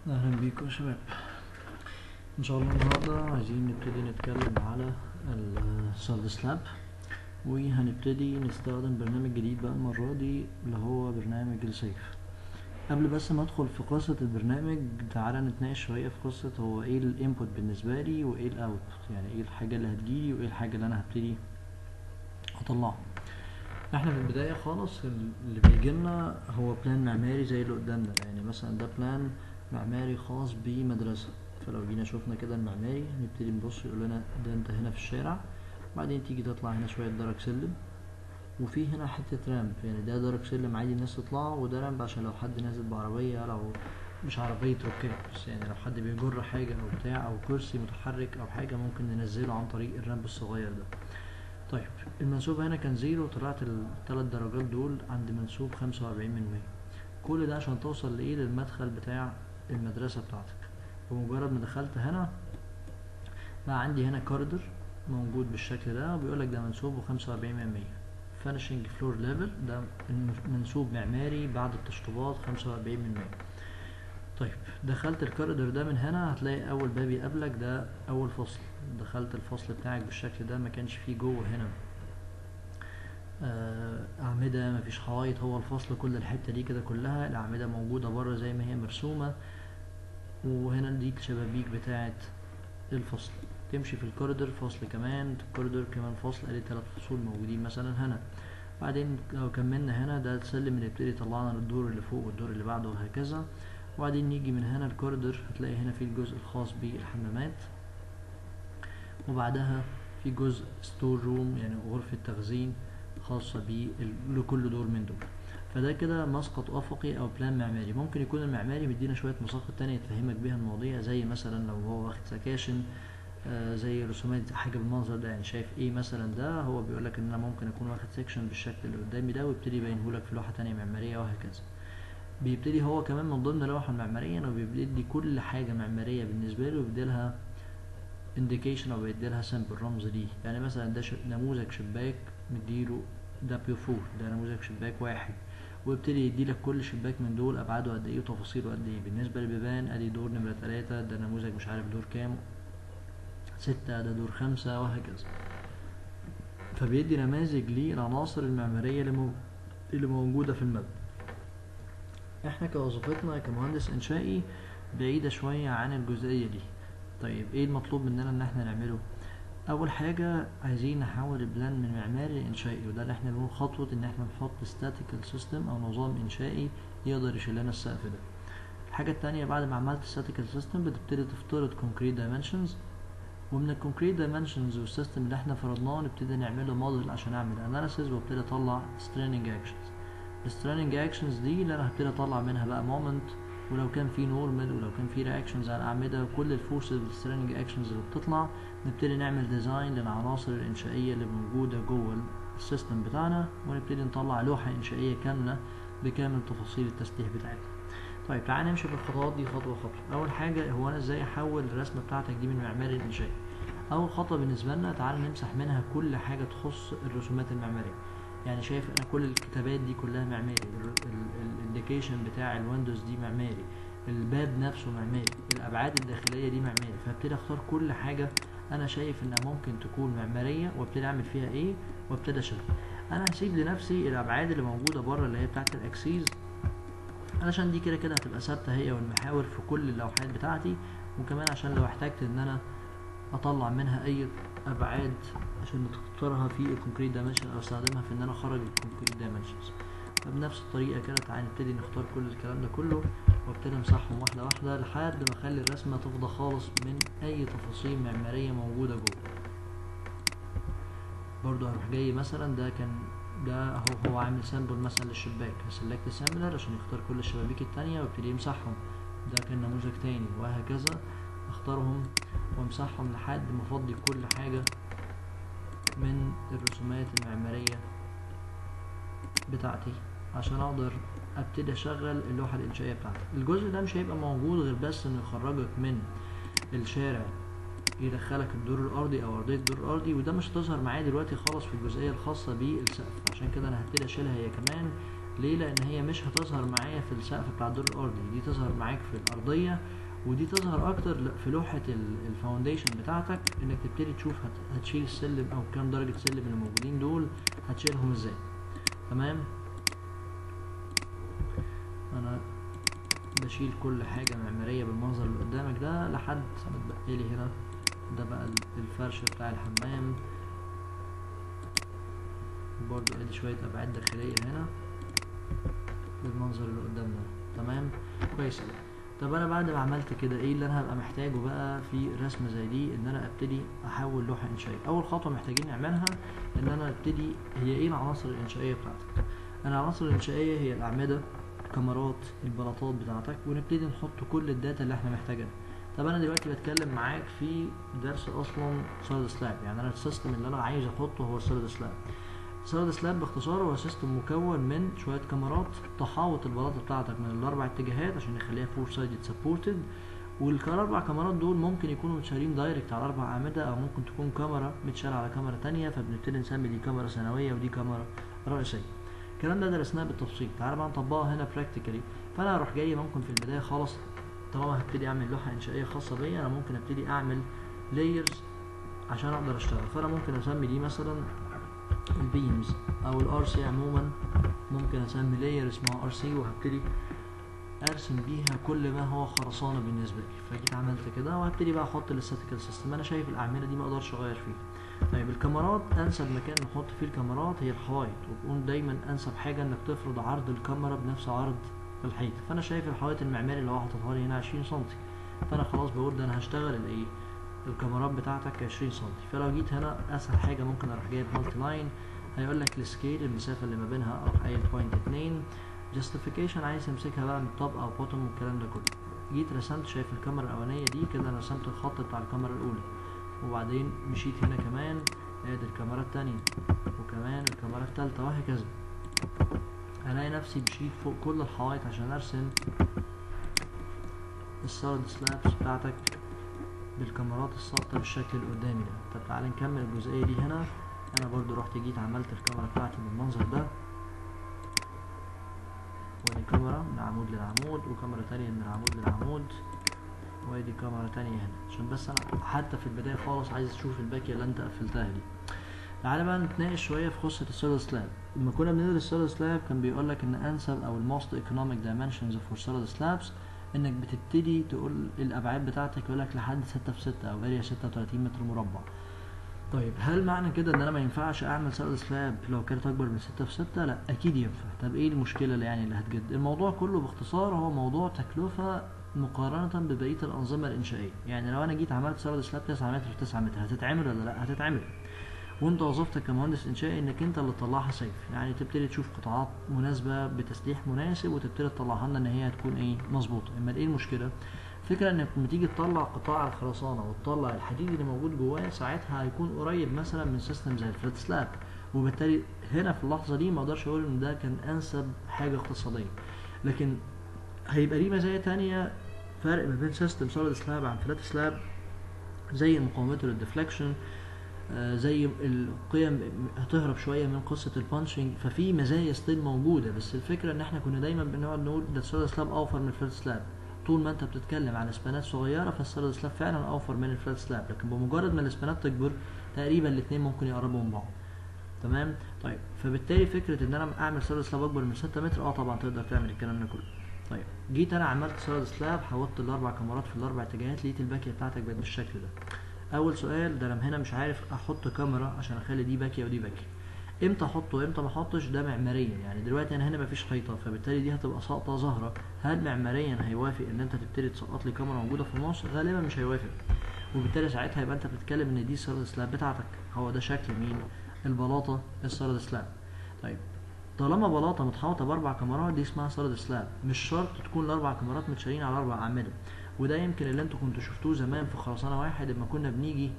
اهلا بيكم يا شباب ان شاء الله النهارده عايزين نبتدي نتكلم على السولد سلاب وهنبتدي نستخدم برنامج جديد بقى المرة دي اللي هو برنامج السيف قبل بس ما ادخل في قصة البرنامج تعالى نتناقش شوية في قصة هو ايه الانبوت بالنسبة لي وايه الاوتبوت يعني ايه الحاجة اللي هتجيلي وايه الحاجة اللي انا هبتدي اطلعها احنا في البداية خالص اللي بيجيلنا هو بلان معماري زي اللي قدامنا ده. يعني مثلا ده بلان معماري خاص بمدرسة فلو جينا شفنا كده المعماري نبتدي نبص يقول لنا ده انت هنا في الشارع بعدين تيجي تطلع هنا شوية درج سلم وفي هنا حتة رامب يعني ده درج سلم عادي الناس تطلعه وده رامب عشان لو حد نازل بعربية لو مش عربية ركاب بس يعني لو حد بيجر حاجة أو بتاع أو كرسي متحرك أو حاجة ممكن ننزله عن طريق الرامب الصغير ده طيب المنسوب هنا كان زيرو طلعت التلات درجات دول عند منسوب خمسة وأربعين من مية كل ده عشان توصل لإيه للمدخل بتاع المدرسة بتاعتك بمجرد ما دخلت هنا بقى عندي هنا كوردر موجود بالشكل ده وبيقولك ده منسوبه خمسة وأربعين من مية فينشنج فلور ليفل ده منسوب معماري بعد التشطيبات خمسة وأربعين من مية طيب دخلت الكوردر ده من هنا هتلاقي أول باب يقابلك ده أول فصل دخلت الفصل بتاعك بالشكل ده ما كانش فيه جوه هنا أعمدة مفيش حوايط هو الفصل كل الحتة دي كده كلها الأعمدة موجودة بره زي ما هي مرسومة وهنا دي الشبابيك بتاعة الفصل تمشي في الكوريدور فصل كمان الكوريدور كمان فصل ادي تلات فصول موجودين مثلا هنا بعدين لو كملنا هنا ده السلم اللي يبتدي يطلعنا للدور اللي فوق والدور اللي بعده وهكذا وبعدين نيجي من هنا الكوريدور هتلاقي هنا في الجزء الخاص بالحمامات وبعدها في جزء ستور روم يعني غرفة تخزين خاصة ب لكل دور من دول فده كده مسقط افقي او بلان معماري ممكن يكون المعماري مدينا شويه مساقط تانية تفهمك بيها المواضيع زي مثلا لو هو واخد سكاشن آه زي رسومات حاجه بالمنظر ده يعني شايف ايه مثلا ده هو بيقول لك ان انا ممكن اكون واخد سكشن بالشكل اللي قدامي ده ويبتدي يبينه لك في لوحه تانية معماريه وهكذا بيبتدي هو كمان من ضمن اللوحه المعماريه انه بيدي كل حاجه معماريه بالنسبه له ويبدي لها انديكيشن او بيدي لها سامبل رمز ليه يعني مثلا ده نموذج شباك مديله ده بيفور ده نموذج شباك واحد ويبتدي يدي لك كل شباك من دول ابعاده قد ايه وتفاصيله قد ايه بالنسبه للبيبان ادي دور نمره تلاتة ده نموذج مش عارف دور كام ستة ده دور خمسة وهكذا فبيدي نماذج للعناصر المعماريه اللي موجوده في المبنى احنا كوظيفتنا كمهندس انشائي بعيده شويه عن الجزئيه دي طيب ايه المطلوب مننا ان احنا نعمله اول حاجه عايزين نحول البلان من معماري لانشائي وده اللي احنا بنقول خطوه ان احنا نحط statical سيستم او نظام انشائي يقدر يشيل لنا السقف ده الحاجه التانية بعد ما عملت statical سيستم بتبتدي تفترض concrete dimensions ومن الكونكريت dimensions والسيستم اللي احنا فرضناه نبتدي نعمله موديل عشان اعمل اناليسيز وابتدي اطلع straining actions الستريننج اكشنز دي اللي انا هبتدي اطلع منها بقى مومنت ولو كان في نورمال ولو كان في رياكشنز على الاعمده وكل الفورسز الستريننج اكشنز اللي بتطلع نبتدي نعمل ديزاين للعناصر الانشائيه اللي موجوده جوه السيستم بتاعنا ونبتدي نطلع لوحه انشائيه كامله بكامل تفاصيل التسليح بتاعتها طيب تعالى نمشي في الخطوات دي خطوه خطوه اول حاجه هو انا ازاي احول الرسمه بتاعتك دي من معماري لانشائي اول خطوه بالنسبه لنا تعالى نمسح منها كل حاجه تخص الرسومات المعماريه يعني شايف انا كل الكتابات دي كلها معماري الانديكيشن بتاع الويندوز دي معماري الباب نفسه معماري الابعاد الداخليه دي معماري فابتدي اختار كل حاجه انا شايف انها ممكن تكون معماريه وابتدي اعمل فيها ايه وابتدي اشتغل انا هسيب لنفسي الابعاد اللي موجوده بره اللي هي بتاعت الاكسيز علشان دي كده كده هتبقى ثابته هي والمحاور في كل اللوحات بتاعتي وكمان عشان لو احتجت ان انا اطلع منها اي ابعاد عشان نختارها في الكونكريت دايمنشن او استخدمها في ان انا اخرج الكونكريت دايمنشنز فبنفس الطريقه كده تعالى نبتدي نختار كل الكلام ده كله وابتدي امسحهم واحده واحده لحد ما اخلي الرسمه تفضى خالص من اي تفاصيل معماريه موجوده جوه برضو هروح جاي مثلا ده كان ده هو هو عامل سامبل مثلا للشباك هسلكت سامبلر عشان يختار كل الشبابيك التانية وابتدي يمسحهم ده كان نموذج تاني وهكذا اختارهم وامسحهم لحد ما افضي كل حاجة من الرسومات المعمارية بتاعتي عشان اقدر ابتدي اشغل اللوحة الانشائية بتاعتي الجزء ده مش هيبقى موجود غير بس انه يخرجك من الشارع يدخلك الدور الارضي او ارضيه الدور الارضي وده مش هتظهر معايا دلوقتي خالص في الجزئيه الخاصه بالسقف عشان كده انا هبتدي اشيلها هي كمان ليه لان هي مش هتظهر معايا في السقف بتاع الدور الارضي دي تظهر معاك في الارضيه ودي تظهر اكتر ل- في لوحه ال- الفاونديشن بتاعتك انك تبتدي تشوف هت- هتشيل السلم او كام درجه سلم اللي موجودين دول هتشيلهم ازاي تمام انا بشيل كل حاجه معماريه بالمنظر اللي قدامك ده لحد ما اتبقى لي هنا ده بقى ال- الفرش بتاع الحمام برضو ادي شويه ابعاد داخليه هنا بالمنظر اللي قدامنا تمام كويس أوي. طب انا بعد ما عملت كده ايه اللي انا هبقى محتاجه بقى في رسمه زي دي ان انا ابتدي احول لوحه انشائيه اول خطوه محتاجين نعملها ان انا ابتدي هي ايه العناصر الانشائيه بتاعتك انا العناصر الانشائيه هي الاعمده الكاميرات البلاطات بتاعتك ونبتدي نحط كل الداتا اللي احنا محتاجينها طب انا دلوقتي بتكلم معاك في درس اصلا سوليد سلاب يعني انا السيستم اللي انا عايز احطه هو السوليد سلاب سوليد سلاب باختصار هو سيستم مكون من شويه كاميرات تحاوط البلاطه بتاعتك من الاربع اتجاهات عشان يخليها فور سايدد سبورتد والاربع كاميرات دول ممكن يكونوا متشالين دايركت على اربع اعمده او ممكن تكون كاميرا متشالة على كاميرا تانية فبنبتدي نسمي دي كاميرا ثانويه ودي كاميرا رئيسيه الكلام ده درسناه بالتفصيل تعالى بقى نطبقها هنا براكتيكالي فانا هروح جاي ممكن في البدايه خالص طالما هبتدي اعمل لوحه انشائيه خاصه بيا انا ممكن ابتدي اعمل لايرز عشان اقدر اشتغل فانا ممكن اسمي دي مثلا البيمز او الار سي عموما ممكن اسمي لاير اسمها ار سي وهبتدي ارسم بيها كل ما هو خرسانه بالنسبه لي فجيت عملت كده وهبتدي بقى احط الاستاتيكال سيستم انا شايف الاعمده دي ما اقدرش اغير فيها طيب الكاميرات انسب مكان نحط فيه الكاميرات هي الحوايط وبقول دايما انسب حاجه انك تفرض عرض الكاميرا بنفس عرض الحيط فانا شايف الحوايط المعماري اللي هو حاططها لي هنا 20 سم فانا خلاص بقول ده انا هشتغل الايه الكاميرات بتاعتك 20 سم فلو جيت هنا اسهل حاجه ممكن اروح جايب مالتي لاين هيقول لك السكيل المسافه اللي ما بينها اروح قايل بوينت 2 جاستيفيكيشن عايز تمسكها بقى من توب او بوتوم والكلام ده كله جيت رسمت شايف الكاميرا الاولانيه دي كده انا رسمت الخط بتاع الكاميرا الاولى وبعدين مشيت هنا كمان ادي الكاميرا التانية وكمان الكاميرا التالتة وهكذا الاقي نفسي مشيت فوق كل الحوايط عشان ارسم السوليد سلابس بتاعتك بالكاميرات الساقطة بالشكل اللي قدامي ده طب تعالى نكمل الجزئية دي هنا انا برضو رحت جيت عملت الكاميرا بتاعتي بالمنظر ده وادي كاميرا من عمود للعمود وكاميرا تانية من العمود للعمود وادي كاميرا تانية هنا عشان بس انا حتى في البداية خالص عايز اشوف الباكية اللي انت قفلتها دي تعالى بقى نتناقش شوية في قصة السوليد سلاب لما كنا بندرس السوليد سلاب كان بيقول لك ان انسب او الموست ايكونوميك دايمنشنز فور سوليد سلابس انك بتبتدي تقول الابعاد بتاعتك يقول لك لحد 6 في 6 او اريا 36 متر مربع طيب هل معنى كده ان انا ما ينفعش اعمل سوليد سلاب لو كانت اكبر من 6 في 6 لا اكيد ينفع طب ايه المشكله اللي يعني اللي هتجد الموضوع كله باختصار هو موضوع تكلفه مقارنة ببقية الأنظمة الإنشائية، يعني لو أنا جيت عملت سوليد سلاب 9 متر في 9 متر هتتعمل ولا لأ؟ هتتعمل. وأنت وظيفتك كمهندس إنشائي إنك أنت اللي تطلعها سيف، يعني تبتدي تشوف قطاعات مناسبة بتسليح مناسب وتبتدي تطلعها لنا إن هي تكون إيه؟ مظبوطة، أمال إيه المشكلة؟ الفكرة إنك لما تيجي تطلع قطاع الخرسانة وتطلع الحديد اللي موجود جواه ساعتها هيكون قريب مثلا من سيستم زي الفلات سلاب، وبالتالي هنا في اللحظة دي ما أقدرش أقول إن ده كان أنسب حاجة اقتصادية. لكن هيبقى ليه مزايا تانية فرق ما بين سيستم سوليد سلاب عن فلات سلاب زي مقاومته للديفليكشن آه زي القيم هتهرب شويه من قصه البانشنج ففي مزايا ستيل موجوده بس الفكره ان احنا كنا دايما بنقعد نقول ده السوليد سلاب اوفر من الفلات سلاب طول ما انت بتتكلم على سبانات صغيره فالسوليد سلاب فعلا اوفر من الفلات سلاب لكن بمجرد ما السبانات تكبر تقريبا الاثنين ممكن يقربوا من بعض تمام طيب فبالتالي فكره ان انا اعمل سوليد سلاب اكبر من 6 متر اه طبعا تقدر تعمل الكلام ده كله طيب جيت انا عملت سوليد سلاب حوطت الاربع كاميرات في الاربع اتجاهات لقيت الباكيه بتاعتك بقت بالشكل ده اول سؤال ده انا هنا مش عارف احط كاميرا عشان اخلي دي باكيه ودي باكيه امتى احطه وامتى ما احطش ده معماريا يعني دلوقتي انا هنا مفيش حيطه فبالتالي دي هتبقى ساقطه ظاهره هل معماريا هيوافق ان انت تبتدي تسقط لي كاميرا موجوده في النص غالبا مش هيوافق وبالتالي ساعتها يبقى انت بتتكلم ان دي سوليد سلاب بتاعتك هو ده شكل مين البلاطه السوليد سلاب طيب طالما بلاطه متحوطه باربع كاميرات دي اسمها سوليد سلاب مش شرط تكون الاربع كاميرات متشالين على اربع اعمده وده يمكن اللي انتوا كنتوا شفتوه زمان في خرسانه واحد لما كنا بنيجي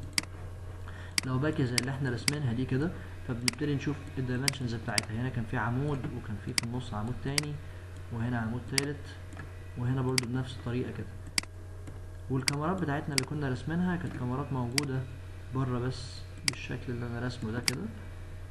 لو باكيه زي اللي احنا رسمينها دي كده فبنبتدي نشوف الدايمنشنز بتاعتها هنا كان في عمود وكان في في النص عمود تاني وهنا عمود تالت وهنا برضو بنفس الطريقه كده والكاميرات بتاعتنا اللي كنا رسمينها كانت كاميرات موجوده بره بس بالشكل اللي انا رسمه ده كده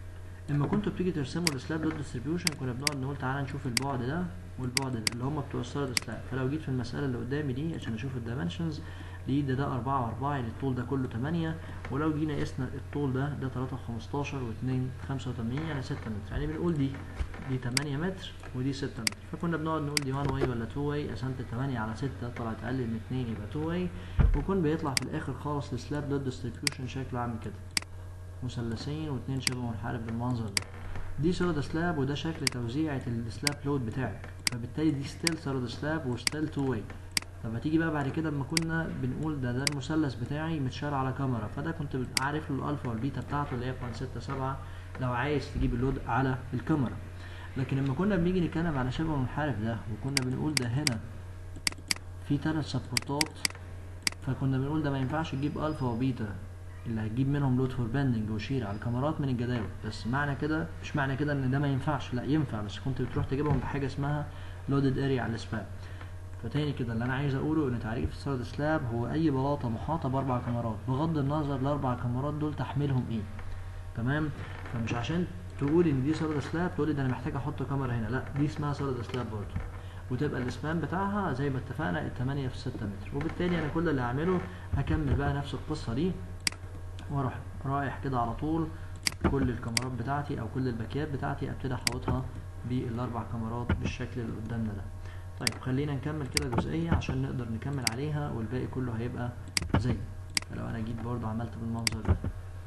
لما كنتوا بتيجي ترسموا السلاب دوت ديستريبيوشن كنا بنقعد نقول تعالى نشوف البعد ده والبعد ده اللي هم بتوع السوليد سلاب فلو جيت في المساله اللي قدامي دي عشان اشوف الدايمنشنز دي ده ده 4 و4 يعني الطول ده كله 8 ولو جينا قسنا الطول ده ده 3 15 و2 85 يعني 6 متر يعني بنقول دي دي 8 متر ودي 6 متر فكنا بنقعد نقول دي 1 واي ولا 2 واي قسمت 8 على 6 طلعت اقل من 2 يبقى 2 واي وكون بيطلع في الاخر خالص السلاب دوت ديستريبيوشن شكله عامل كده مثلثين واثنين شبه منحرف بالمنظر ده دي سوليد سلاب وده شكل توزيعة السلاب لود بتاعك فبالتالي دي ستيل سوليد سلاب وستيل تو واي طب هتيجي بقى بعد كده اما كنا بنقول ده ده المثلث بتاعي متشال على كاميرا فده كنت عارف له الالفا والبيتا بتاعته اللي هي 0.67 لو عايز تجيب اللود على الكاميرا لكن لما كنا بنيجي نتكلم على شبه منحرف ده وكنا بنقول ده هنا في ثلاث سبورتات فكنا بنقول ده ما ينفعش تجيب الفا وبيتا اللي هتجيب منهم لود فور بندنج وشير على الكاميرات من الجداول بس معنى كده مش معنى كده ان ده ما ينفعش لا ينفع بس كنت بتروح تجيبهم بحاجه اسمها لودد اريا على السباب فتاني كده اللي انا عايز اقوله ان تعريف السوليد سلاب هو اي بلاطه محاطه باربع كاميرات بغض النظر الاربع كاميرات دول تحملهم ايه تمام فمش عشان تقول ان دي سوليد سلاب تقول ده انا محتاج احط كاميرا هنا لا دي اسمها سوليد سلاب برضه وتبقى الاسبان بتاعها زي ما اتفقنا التمانية في ستة متر وبالتالي انا كل اللي هعمله هكمل بقى نفس القصة دي واروح رايح كده على طول كل الكاميرات بتاعتي او كل الباكيات بتاعتي ابتدي احوطها بالاربع كاميرات بالشكل اللي قدامنا ده طيب خلينا نكمل كده جزئية عشان نقدر نكمل عليها والباقي كله هيبقى زي فلو انا جيت برضو عملت بالمنظر ده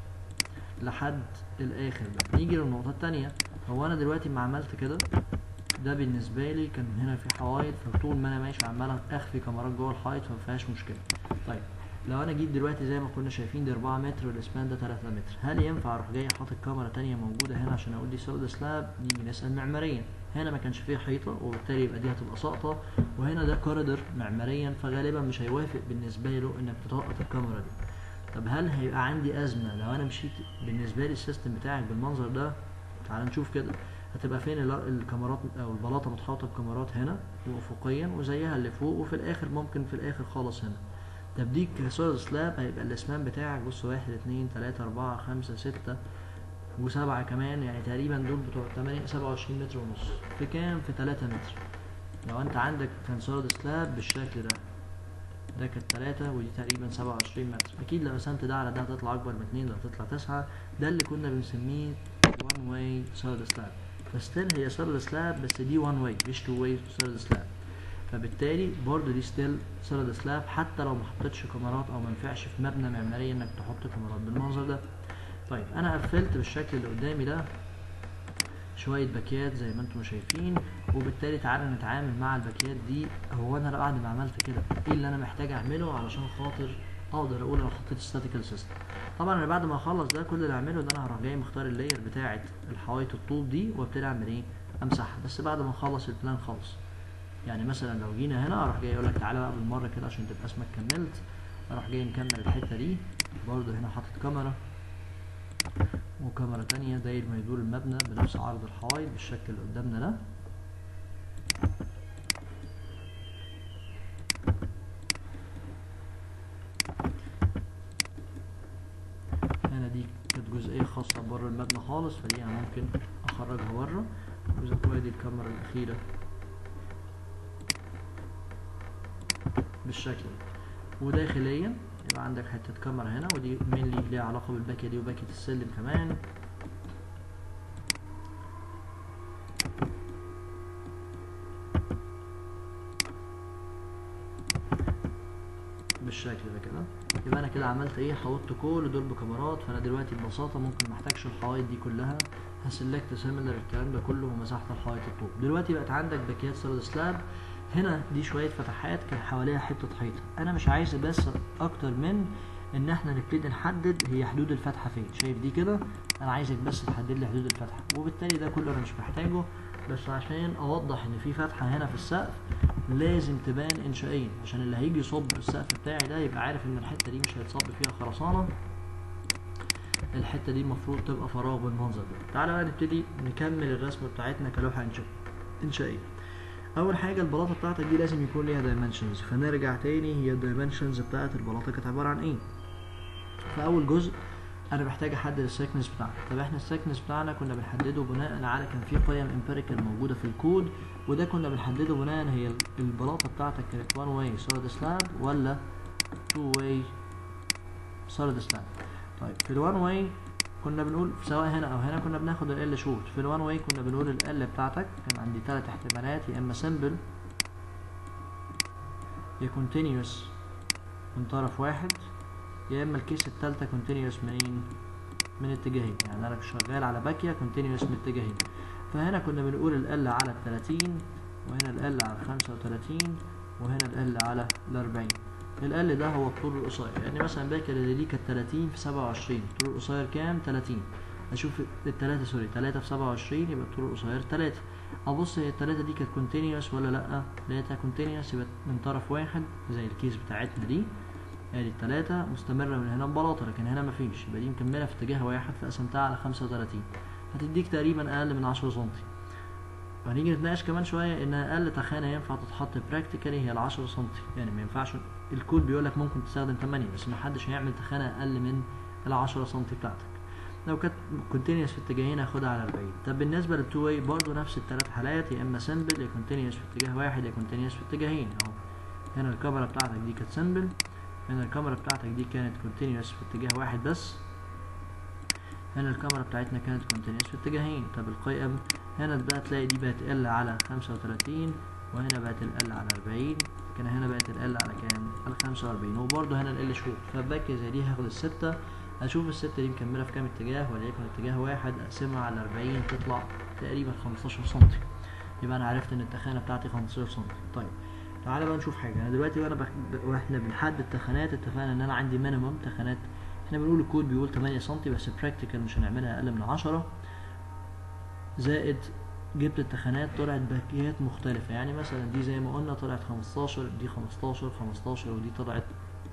لحد الاخر بقى نيجي للنقطة التانية هو انا دلوقتي ما عملت كده ده بالنسبة لي كان هنا في حوايط فطول ما انا ماشي عمال اخفي كاميرات جوه الحائط فمفيهاش مشكلة طيب لو انا جيت دلوقتي زي ما كنا شايفين دي 4 متر والاسبان ده 3 متر هل ينفع اروح جاي حاطط كاميرا تانية موجودة هنا عشان اقول دي سوليد سلاب نيجي نسأل معماريا هنا ما كانش فيه حيطة وبالتالي يبقى دي هتبقى ساقطة وهنا ده كوريدور معماريا فغالبا مش هيوافق بالنسبة له انك تسقط الكاميرا دي طب هل هيبقى عندي ازمة لو انا مشيت بالنسبة لي السيستم بتاعك بالمنظر ده تعال نشوف كده هتبقى فين الكاميرات او البلاطة متحوطة بكاميرات هنا وافقيا وزيها اللي فوق وفي الاخر ممكن في الاخر خالص هنا طب دي كسوليد سلاب هيبقى الاسمان بتاعك بص واحد اتنين تلاتة اربعة خمسة ستة وسبعة كمان يعني تقريبا دول بتوع تمانية سبعة وعشرين متر ونص في كام في تلاتة متر لو انت عندك كان سوليد سلاب بالشكل ده ده كانت تلاتة ودي تقريبا سبعة وعشرين متر اكيد لو قسمت ده على ده هتطلع اكبر من اتنين ده هتطلع تسعة ده اللي كنا بنسميه one way solid slab فستيل هي solid slab بس دي one way مش two way solid slab فبالتالي برضه دي ستيل سوليد سلاب حتى لو ما حطيتش كاميرات او ما ينفعش في مبنى معماري انك تحط كاميرات بالمنظر ده طيب انا قفلت بالشكل اللي قدامي ده شوية باكيات زي ما انتم شايفين وبالتالي تعالى نتعامل مع الباكيات دي هو انا بعد ما عملت كده ايه اللي انا محتاج اعمله علشان خاطر اقدر اقول انا حطيت ستاتيكال سيستم طبعا انا بعد ما اخلص ده كل اللي اعمله ده انا هروح جاي مختار اللاير بتاعه الحوايط الطوب دي وابتدي اعمل ايه امسحها بس بعد ما اخلص البلان خالص يعني مثلا لو جينا هنا اروح جاي اقول لك تعالى بقى بالمره كده عشان تبقى اسمك كملت اروح جاي مكمل الحته دي برضه هنا حاطط كاميرا وكاميرا تانية داير ما يدور المبنى بنفس عرض الحوايط بالشكل اللي قدامنا ده هنا دي كانت جزئية خاصة بره المبنى خالص فدي انا ممكن اخرجها بره وادي الكاميرا الاخيرة بالشكل ده وداخليا يبقى عندك حتة كاميرا هنا ودي مينلي ليها علاقة بالباكية دي وباكية السلم كمان بالشكل ده كده يبقى انا كده عملت ايه حوطت كل دول بكاميرات فانا دلوقتي ببساطة ممكن محتاجش الحوايط دي كلها هسلكت سيميلر الكلام ده كله ومسحت الحوايط الطوب دلوقتي بقت عندك باكيات سوليد سلاب هنا دي شوية فتحات كان حواليها حتة حيطة أنا مش عايز بس أكتر من إن إحنا نبتدي نحدد هي حدود الفتحة فين شايف دي كده أنا عايزك بس تحدد لي حدود الفتحة وبالتالي ده كله أنا مش محتاجه بس عشان أوضح إن في فتحة هنا في السقف لازم تبان إنشائيا عشان اللي هيجي يصب السقف بتاعي ده يبقى عارف إن الحتة دي مش هيتصب فيها خرسانة الحتة دي المفروض تبقى فراغ بالمنظر ده تعالى بقى نبتدي نكمل الرسمة بتاعتنا كلوحة إنشائية اول حاجه البلاطه بتاعتك دي لازم يكون ليها دايمنشنز فنرجع تاني هي الدايمنشنز بتاعت البلاطه كانت عباره عن ايه فاول جزء انا محتاج احدد السكنس بتاعنا طب احنا السكنس بتاعنا كنا بنحدده بناء على كان في قيم امبيريكال موجوده في الكود وده كنا بنحدده بناء هي ال- البلاطه بتاعتك كانت وان واي سوليد سلاب ولا تو واي سوليد سلاب طيب في الوان واي كنا بنقول سواء هنا او هنا كنا بناخد ال شورت في الوان واي كنا بنقول ال بتاعتك كان عندي ثلاث احتمالات يا اما سمبل يا كونتينيوس من طرف واحد يا اما الكيس التالتة كونتينيوس منين من اتجاهين يعني انا شغال على باكية كونتينيوس من اتجاهين فهنا كنا بنقول ال على التلاتين وهنا ال على الخمسة وتلاتين وهنا ال على الأربعين ال ده هو الطول القصير يعني مثلا باكر اللي دي كانت 30 في 27 الطول القصير كام 30 اشوف التلاتة سوري 3 في 27 يبقى الطول القصير 3 ابص هي التلاتة دي كانت كونتينيوس ولا لا لقيتها كونتينيوس يبقى من طرف واحد زي الكيس بتاعتنا دي ادي التلاتة مستمرة من هنا ببلاطة لكن هنا مفيش يبقى دي مكملة في اتجاه واحد فقسمتها على 35 هتديك تقريبا اقل من 10 سنتي وهنيجي نتناقش كمان شويه ان اقل تخانه ينفع تتحط براكتيكالي هي ال 10 سم يعني ما ينفعش الكود بيقول لك ممكن تستخدم 8 بس ما حدش هيعمل تخانه اقل من ال 10 سم بتاعتك لو كانت كونتينيوس في اتجاهين هاخدها على 40 طب بالنسبه للتو واي برضه نفس الثلاث حالات يا اما سمبل يا كونتينيوس في اتجاه واحد يا كونتينيوس في اتجاهين اهو هنا الكاميرا بتاعتك دي كانت سمبل هنا الكاميرا بتاعتك دي كانت كونتينيوس في اتجاه واحد بس هنا الكاميرا بتاعتنا كانت كونتينيوس في اتجاهين طب القيم هنا بقى تلاقي دي بقت ال على خمسة وتلاتين وهنا بقت ال على أربعين كان هنا بقت ال على كام؟ على خمسة وأربعين وبرضه هنا ال شهور فباكي زي دي هاخد الستة أشوف الستة دي مكملة في كام اتجاه وليكن اتجاه واحد أقسمها على أربعين تطلع تقريبا خمستاشر سنتي يبقى أنا عرفت إن التخانة بتاعتي خمستاشر سنتي طيب تعالى بقى نشوف حاجة أنا دلوقتي وأنا بح... وإحنا بنحدد تخانات اتفقنا إن أنا عندي مينيمم تخانات احنا بنقول الكود بيقول 8 سم بس براكتيكال مش هنعملها اقل من 10 زائد جبت التخانات طلعت باكيات مختلفة يعني مثلا دي زي ما قلنا طلعت 15 دي 15 15 ودي طلعت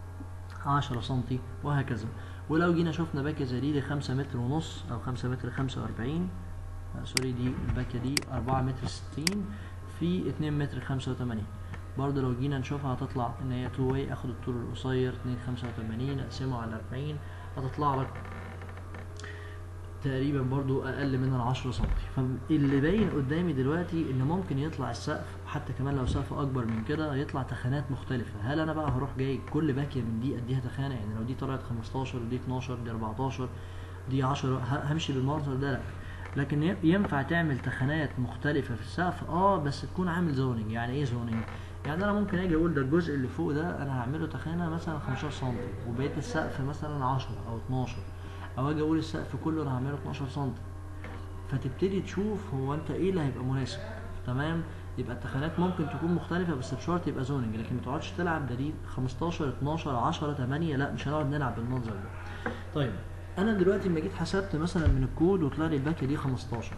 10 سنتي وهكذا ولو جينا شفنا باكية زي دي دي 5 متر ونص او 5 متر 45 آه سوري دي الباكية دي 4 متر 60 في 2 متر 85 برضه لو جينا نشوفها هتطلع ان هي تو واي اخد الطول القصير 2 85 اقسمه على 40 هتطلع لك تقريبا برضو اقل من العشرة سنتي فاللي باين قدامي دلوقتي ان ممكن يطلع السقف حتى كمان لو سقف اكبر من كده يطلع تخانات مختلفة هل انا بقى هروح جاي كل باكية من دي اديها تخانة يعني لو دي طلعت 15 دي 12 دي 14 دي 10 همشي بالمنظر ده لا لكن ينفع تعمل تخانات مختلفة في السقف اه بس تكون عامل زوننج يعني ايه زوننج يعني انا ممكن اجي اقول ده الجزء اللي فوق ده انا هعمله تخانه مثلا 15 سم وبقيه السقف مثلا 10 او 12 او اجي اقول السقف كله انا هعمله 12 سم فتبتدي تشوف هو انت ايه اللي هيبقى مناسب تمام يبقى التخانات ممكن تكون مختلفه بس بشرط يبقى زوننج لكن ما تقعدش تلعب دليل 15 12 10 8 لا مش هنقعد نلعب بالمنظر ده طيب انا دلوقتي لما جيت حسبت مثلا من الكود وطلع لي الباكيه دي 15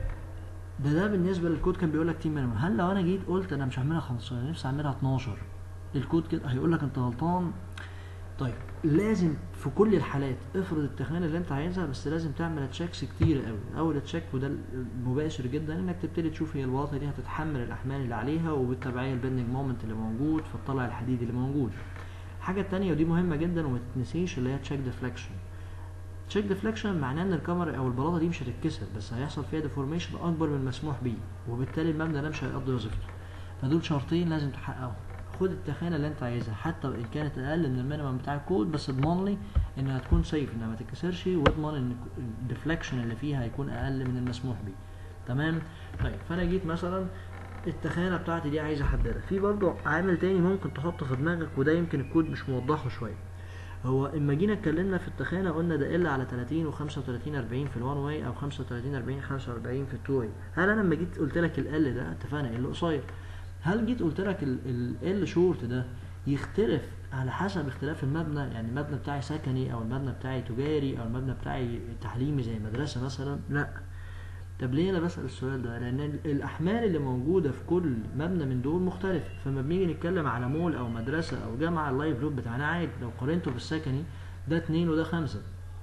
ده ده بالنسبه للكود كان بيقول لك تيم مينيمم هل لو انا جيت قلت انا مش هعملها 15 انا نفسي اعملها 12 الكود كده هيقول لك انت غلطان طيب لازم في كل الحالات افرض التخانه اللي انت عايزها بس لازم تعمل تشيكس كتير قوي اول تشيك وده المباشر جدا انك تبتدي تشوف هي البلاطه دي هتتحمل الاحمال اللي عليها وبالتبعيه البندنج مومنت اللي موجود فتطلع الحديد اللي موجود الحاجه الثانيه ودي مهمه جدا وما تتنسيش اللي هي تشيك ديفليكشن تشيك ديفليكشن معناه ان الكاميرا او البلاطه دي مش هتتكسر بس هيحصل فيها ديفورميشن اكبر من المسموح بيه وبالتالي المبنى ده مش هيقضي وظيفته فدول شرطين لازم تحققهم خد التخانه اللي انت عايزها حتى ان كانت اقل من المينيمم بتاع الكود بس اضمن لي انها تكون سيف انها ما تتكسرش واضمن ان الديفليكشن اللي فيها هيكون اقل من المسموح بيه تمام طيب فانا جيت مثلا التخانه بتاعتي دي عايز احددها في برضه عامل تاني ممكن تحطه في دماغك وده يمكن الكود مش موضحه شويه هو اما جينا اتكلمنا في التخانه قلنا ده ال على 30 و35 40 في الوان واي او 35 40 45 في التو واي هل انا لما جيت قلت لك ال ده اتفقنا ال قصير هل جيت قلت لك ال شورت ده يختلف على حسب اختلاف المبنى يعني المبنى بتاعي سكني او المبنى بتاعي تجاري او المبنى بتاعي تعليمي زي مدرسه مثلا لا طب ليه انا بسال السؤال ده لان الاحمال اللي موجوده في كل مبنى من دول مختلفه فلما بنيجي نتكلم على مول او مدرسه او جامعه اللايف لود بتاعنا عادي لو قارنته بالسكني ده اتنين وده خمسة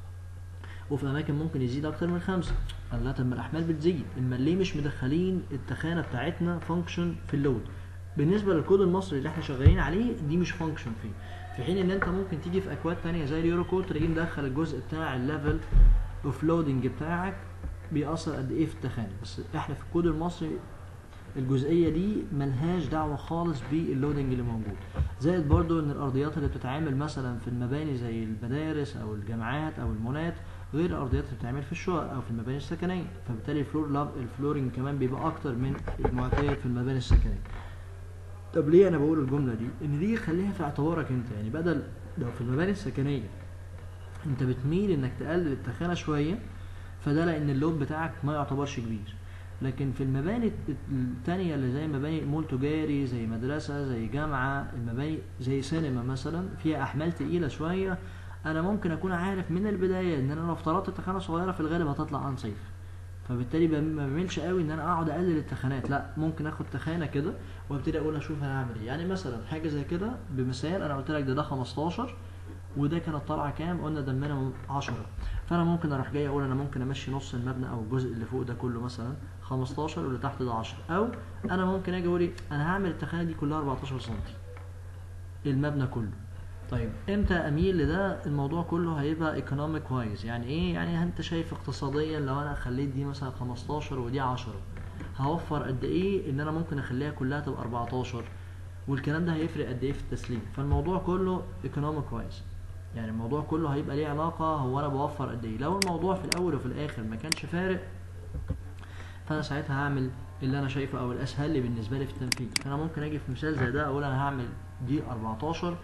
وفي اماكن ممكن يزيد اكتر من خمسة قال لا طب ما الاحمال بتزيد اما ليه مش مدخلين التخانه بتاعتنا فانكشن في اللود بالنسبه للكود المصري اللي احنا شغالين عليه دي مش فانكشن فيه في حين ان انت ممكن تيجي في اكواد تانية زي اليورو كود تلاقيه مدخل الجزء بتاع الليفل اوف لودنج بتاعك بيأثر قد ايه في التخانه بس احنا في الكود المصري الجزئيه دي ملهاش دعوه خالص باللودنج اللي موجود زائد برضو ان الارضيات اللي بتتعامل مثلا في المباني زي المدارس او الجامعات او المولات غير الارضيات اللي بتتعمل في الشقق او في المباني السكنيه فبالتالي الفلور لاب الفلورنج كمان بيبقى اكتر من المعتاد في المباني السكنيه طب ليه انا بقول الجمله دي ان دي خليها في اعتبارك انت يعني بدل لو في المباني السكنيه انت بتميل انك تقلل التخانه شويه فده لان اللود بتاعك ما يعتبرش كبير لكن في المباني التانية اللي زي مباني مول تجاري زي مدرسة زي جامعة المباني زي سينما مثلا فيها أحمال تقيلة شوية أنا ممكن أكون عارف من البداية إن أنا لو افترضت التخانة صغيرة في الغالب هتطلع أنصيف فبالتالي ما بعملش قوي ان انا اقعد اقلل التخانات لا ممكن اخد تخانه كده وابتدي اقول اشوف انا هعمل ايه يعني مثلا حاجه زي كده بمثال انا قلت لك ده ده 15 وده كانت طالعه كام قلنا ده مينيمم 10 فانا ممكن اروح جاي اقول انا ممكن امشي نص المبنى او الجزء اللي فوق ده كله مثلا 15 واللي تحت ده 10 او انا ممكن اجي اقول انا هعمل التخانه دي كلها 14 سم المبنى كله طيب امتى اميل لده الموضوع كله هيبقى ايكونوميك وايز يعني ايه يعني انت شايف اقتصاديا لو انا خليت دي مثلا 15 ودي 10 هوفر قد ايه ان انا ممكن اخليها كلها تبقى 14 والكلام ده هيفرق قد ايه في التسليم فالموضوع كله ايكونوميك وايز يعني الموضوع كله هيبقى ليه علاقة هو انا بوفر قد ايه لو الموضوع في الاول وفي الاخر ما كانش فارق فانا ساعتها هعمل اللي انا شايفه او الاسهل لي بالنسبه لي في التنفيذ فانا ممكن اجي في مثال زي ده اقول انا هعمل دي 14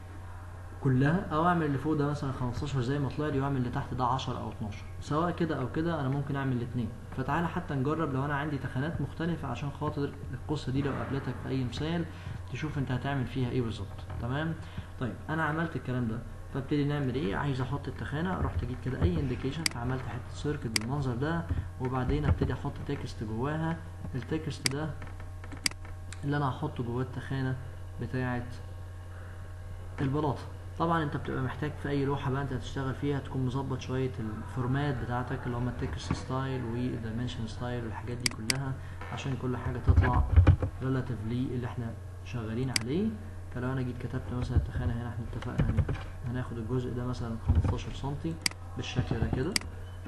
كلها او اعمل اللي فوق ده مثلا 15 زي ما طلع لي واعمل اللي تحت ده 10 او 12 سواء كده او كده انا ممكن اعمل الاثنين فتعالى حتى نجرب لو انا عندي تخانات مختلفه عشان خاطر القصه دي لو قابلتك في اي مثال تشوف انت هتعمل فيها ايه بالظبط تمام طيب انا عملت الكلام ده فابتدي نعمل ايه عايز احط التخانه رحت جيت كده اي انديكيشن فعملت حته سيركت بالمنظر ده وبعدين ابتدي احط تكست جواها التكست ده اللي انا هحطه جواه التخانه بتاعه البلاطه طبعا انت بتبقى محتاج في اي لوحه بقى انت هتشتغل فيها تكون مظبط شويه الفورمات بتاعتك اللي هم التكست ستايل والدايمنشن ستايل والحاجات دي كلها عشان كل حاجه تطلع ريلاتيفلي اللي احنا شغالين عليه فلو انا جيت كتبت مثلا التخانه هنا احنا اتفقنا هناخد الجزء ده مثلا 15 سنتي بالشكل ده كده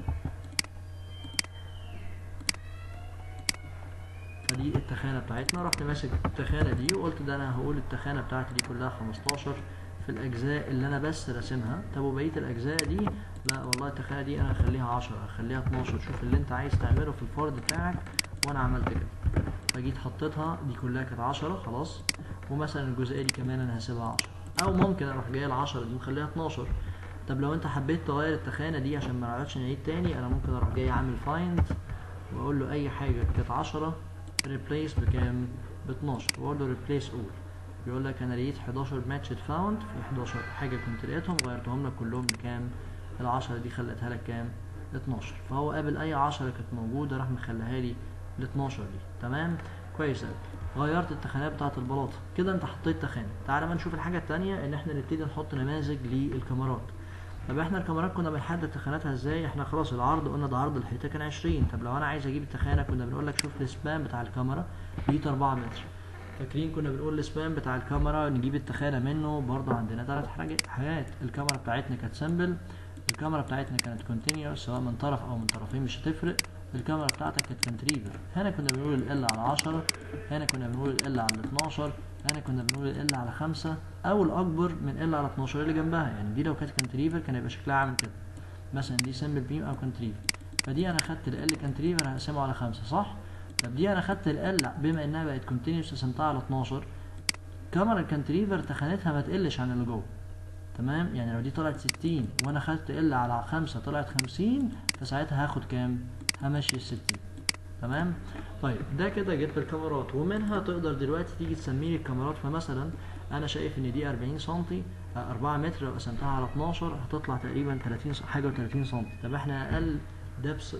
فدي التخانه بتاعتنا رحت ماسك التخانه دي وقلت ده انا هقول التخانه بتاعتي دي كلها 15 في الاجزاء اللي انا بس راسمها طب وبقيه الاجزاء دي لا والله التخانه دي انا هخليها 10 هخليها 12 شوف اللي انت عايز تعمله في الفرد بتاعك وانا عملت كده فجيت حطيتها دي كلها كانت 10 خلاص ومثلا الجزئيه دي كمان انا هسيبها 10 او ممكن اروح جاي ال 10 دي مخليها 12 طب لو انت حبيت تغير التخانه دي عشان ما نقعدش نعيد تاني انا ممكن اروح جاي عامل فايند واقول له اي حاجه كانت 10 ريبليس بكام ب 12 واقول له ريبليس اول بيقول لك انا لقيت 11 ماتش فاوند في 11 حاجه كنت لقيتهم غيرتهم لك كلهم بكام ال 10 دي خلتها لك كام 12 فهو قابل اي 10 كانت موجوده راح مخليها لي ال 12 دي تمام كويس قوي غيرت التخانات بتاعه البلاطه كده انت حطيت تخانه تعالى بقى نشوف الحاجه الثانيه ان احنا نبتدي نحط نماذج للكاميرات طب احنا الكاميرات كنا بنحدد تخاناتها ازاي احنا خلاص العرض قلنا ده عرض الحيطه كان 20 طب لو انا عايز اجيب التخانه كنا بنقول لك شوف السبان بتاع الكاميرا لقيت 4 متر فاكرين كنا بنقول السبان بتاع الكاميرا نجيب التخانه منه برضه عندنا ثلاث حاجات الكاميرا بتاعتنا كانت سامبل الكاميرا بتاعتنا كانت كونتينيوس سواء من طرف او من طرفين مش هتفرق الكاميرا بتاعتك كانت كنتريفر هنا كنا بنقول ال على 10 هنا كنا بنقول ال على 12 هنا كنا بنقول ال على 5 او الاكبر من ال على 12 اللي جنبها يعني دي لو كانت كنتريفر كان يبقى شكلها عامل كده مثلا دي سمبل بيم او كنتريفر فدي انا خدت ال كنتريفر هقسمه على 5 صح طب دي انا خدت ال بما انها بقت كونتينيوس قسمتها على 12 كاميرا الكنتريفر تخانتها ما تقلش عن اللي جوه تمام يعني لو دي طلعت 60 وانا خدت ال على 5 طلعت 50 فساعتها هاخد كام همشي الستين تمام طيب ده كده جبت الكاميرات ومنها تقدر دلوقتي تيجي تسمي لي الكاميرات فمثلا انا شايف ان دي 40 سم 4 متر لو قسمتها على 12 هتطلع تقريبا 30 حاجه و30 سم طب احنا اقل دبس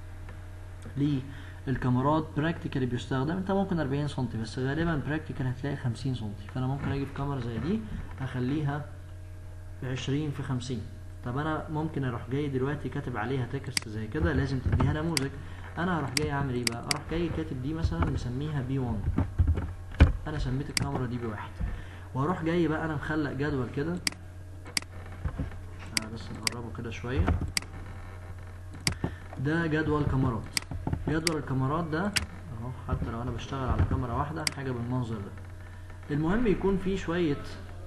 للكاميرات براكتيكالي بيستخدم انت ممكن 40 سم بس غالبا براكتيكال هتلاقي 50 سم فانا ممكن اجيب كاميرا زي دي اخليها 20 في 50 طب انا ممكن اروح جاي دلوقتي كاتب عليها تكست زي كده لازم تديها نموذج انا هروح جاي اعمل ايه بقى اروح جاي كاتب دي مثلا مسميها بي 1 انا سميت الكاميرا دي بواحد واروح جاي بقى انا مخلق جدول كده آه بس نقربه كده شويه ده جدول كاميرات جدول الكاميرات ده اهو حتى لو انا بشتغل على كاميرا واحده حاجه بالمنظر ده المهم يكون في شويه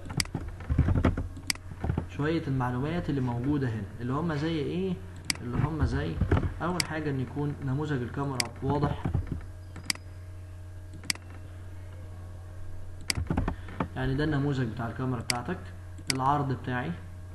شويه المعلومات اللي موجوده هنا اللي هم زي ايه اللي هم زي اول حاجه ان يكون نموذج الكاميرا واضح يعني ده النموذج بتاع الكاميرا بتاعتك العرض بتاعي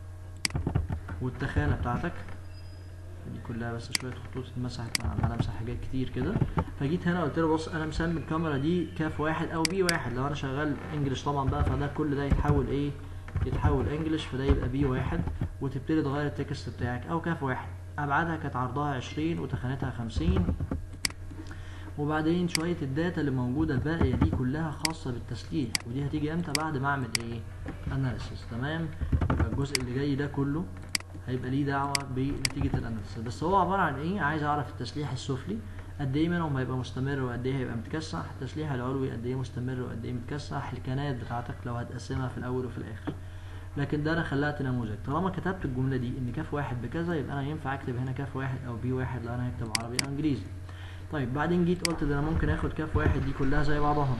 والتخانة بتاعتك دي كلها بس شوية خطوط اتمسحت مع عمال امسح حاجات كتير كده فجيت هنا قلت له بص انا مسمي الكاميرا دي كاف واحد او بي واحد لو انا شغال انجلش طبعا بقى فده كل ده يتحول ايه يتحول انجلش فده يبقى بي واحد وتبتدي تغير التكست بتاعك او كاف واحد ابعادها كانت عرضها عشرين وتخانتها خمسين وبعدين شوية الداتا اللي موجودة الباقية دي كلها خاصة بالتسليح ودي هتيجي امتى بعد ما اعمل ايه اناليسيس تمام يبقى الجزء اللي جاي ده كله هيبقى ليه دعوة بنتيجة الاناليسيس بس هو عبارة عن ايه عايز اعرف التسليح السفلي قد ايه منهم هيبقى مستمر وقد ايه هيبقى متكسح التسليح العلوي قد ايه مستمر وقد ايه متكسح الكنات بتاعتك لو هتقسمها في الاول وفي الاخر لكن ده انا خلقت نموذج طالما كتبت الجملة دي ان كاف واحد بكذا يبقى انا ينفع اكتب هنا كاف واحد او بي واحد لو انا هكتب عربي او انجليزي طيب بعدين جيت قلت ده انا ممكن اخد كاف واحد دي كلها زي بعضها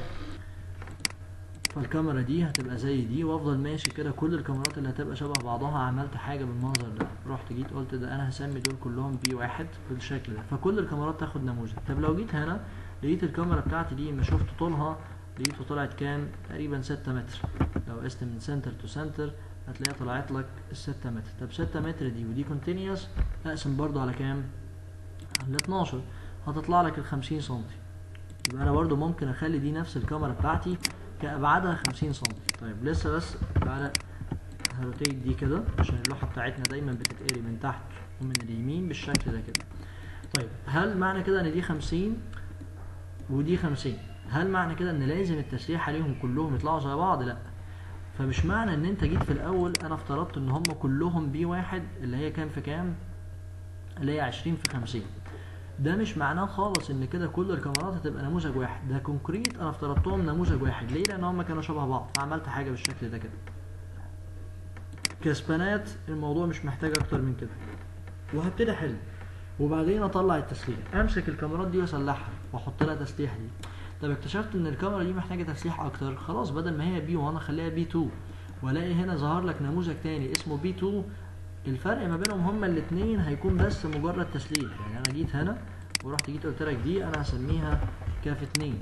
فالكاميرا دي هتبقى زي دي وافضل ماشي كده كل الكاميرات اللي هتبقى شبه بعضها عملت حاجه بالمنظر ده رحت جيت قلت ده انا هسمي دول كلهم بي واحد بالشكل ده فكل الكاميرات تاخد نموذج طب لو جيت هنا لقيت الكاميرا بتاعتي دي ما شفت طولها لقيته طلعت كام تقريبا ستة متر لو قست من سنتر تو سنتر هتلاقيها طلعت لك الستة متر طب ستة متر دي ودي كونتينيوس اقسم برضو على كام على 12 هتطلع لك ال 50 سم يبقى انا برضو ممكن اخلي دي نفس الكاميرا بتاعتي كابعادها 50 سم طيب لسه بس تعالى هروتيت دي كده عشان اللوحه بتاعتنا دايما بتتقري من تحت ومن اليمين بالشكل ده كده طيب هل معنى كده ان دي 50 ودي 50 هل معنى كده ان لازم التسليح عليهم كلهم يطلعوا زي بعض لا فمش معنى ان انت جيت في الاول انا افترضت ان هم كلهم بي واحد اللي هي كام في كام اللي هي 20 في 50 ده مش معناه خالص ان كده كل الكاميرات هتبقى نموذج واحد ده كونكريت انا افترضتهم نموذج واحد ليه لان هم كانوا شبه بعض فعملت حاجه بالشكل ده كده كسبانات الموضوع مش محتاج اكتر من كده وهبتدي احل وبعدين اطلع التسليح امسك الكاميرات دي واصلحها واحط لها تسليح دي طب اكتشفت ان الكاميرا دي محتاجه تسليح اكتر خلاص بدل ما هي بي 1 اخليها بي 2 والاقي هنا ظهر لك نموذج تاني اسمه بي 2 الفرق ما بينهم هما الاثنين هيكون بس مجرد تسليح يعني انا جيت هنا ورحت جيت قلت لك دي انا هسميها كاف اتنين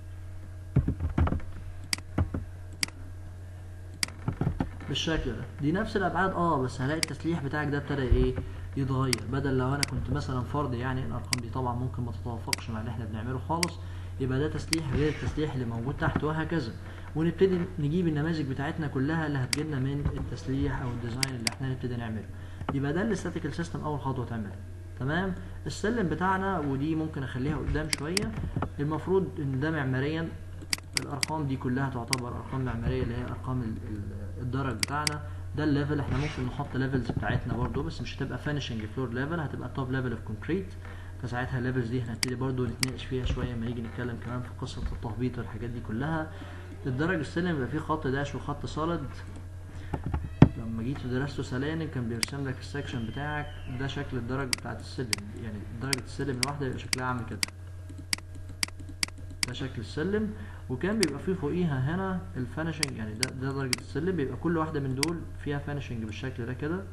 بالشكل ده دي نفس الابعاد اه بس هلاقي التسليح بتاعك ده ابتدى ايه يتغير بدل لو انا كنت مثلا فرض يعني الارقام دي طبعا ممكن ما تتوافقش مع اللي احنا بنعمله خالص يبقى ده تسليح غير التسليح اللي موجود تحت وهكذا ونبتدي نجيب النماذج بتاعتنا كلها اللي هتجيلنا من التسليح او الديزاين اللي احنا نبتدي نعمله يبقى ده الاستاتيكال سيستم اول خطوه تعملها تمام السلم بتاعنا ودي ممكن اخليها قدام شويه المفروض ان ده معماريا الارقام دي كلها تعتبر ارقام معماريه اللي هي ارقام ال- ال- الدرج بتاعنا ده الليفل احنا ممكن نحط ليفلز بتاعتنا برضو بس مش هتبقى فينشنج فلور ليفل هتبقى توب ليفل اوف كونكريت فساعتها الليفلز دي هنبتدي برضو نتناقش فيها شويه لما نيجي نتكلم كمان في قصه التهبيط والحاجات دي كلها الدرج السلم يبقى فيه خط داش وخط صلد لما جيت ودرسته سلالم كان بيرسم لك السكشن بتاعك ده شكل الدرج بتاعت السلم يعني درجة السلم الواحدة يبقى شكلها عامل كده ده شكل السلم وكان بيبقى فيه فوقيها هنا الفانشنج يعني ده ده درجة السلم بيبقى كل واحدة من دول فيها فانشنج بالشكل ده كده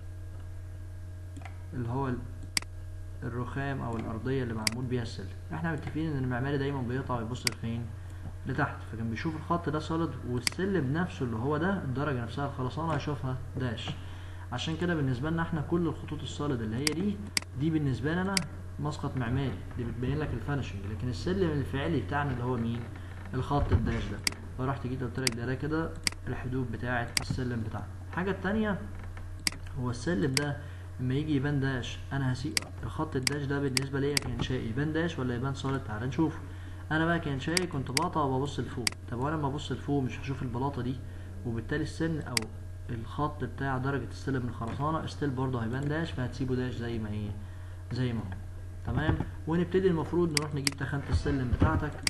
اللي هو ال- الرخام او الارضية اللي معمول بيها السلم احنا متفقين ان المعماري دايما بيقطع ويبص لفين لتحت فكان بيشوف الخط ده صلد والسلم نفسه اللي هو ده الدرجة نفسها الخرسانة هيشوفها داش عشان كده بالنسبة لنا احنا كل الخطوط الصلد اللي هي دي دي بالنسبة لنا مسقط معماري دي بتبين لك الفانشنج لكن السلم الفعلي بتاعنا اللي هو مين الخط الداش ده فرحت جيت قلت لك ده ده كده الحدود بتاعة السلم بتاعنا الحاجة التانية هو السلم ده لما يجي يبان داش انا هسيب الخط الداش ده بالنسبة ليا كإنشائي يبان داش ولا يبان صالد تعال نشوف انا بقى كإنشائي كنت بقطع وببص لفوق طب وانا لما ابص لفوق مش هشوف البلاطة دي وبالتالي السن او الخط بتاع درجة السلم من الخرسانة ستيل برضه هيبان داش فهتسيبه داش زي ما ايه زي ما هو تمام ونبتدي المفروض نروح نجيب تخانة السلم بتاعتك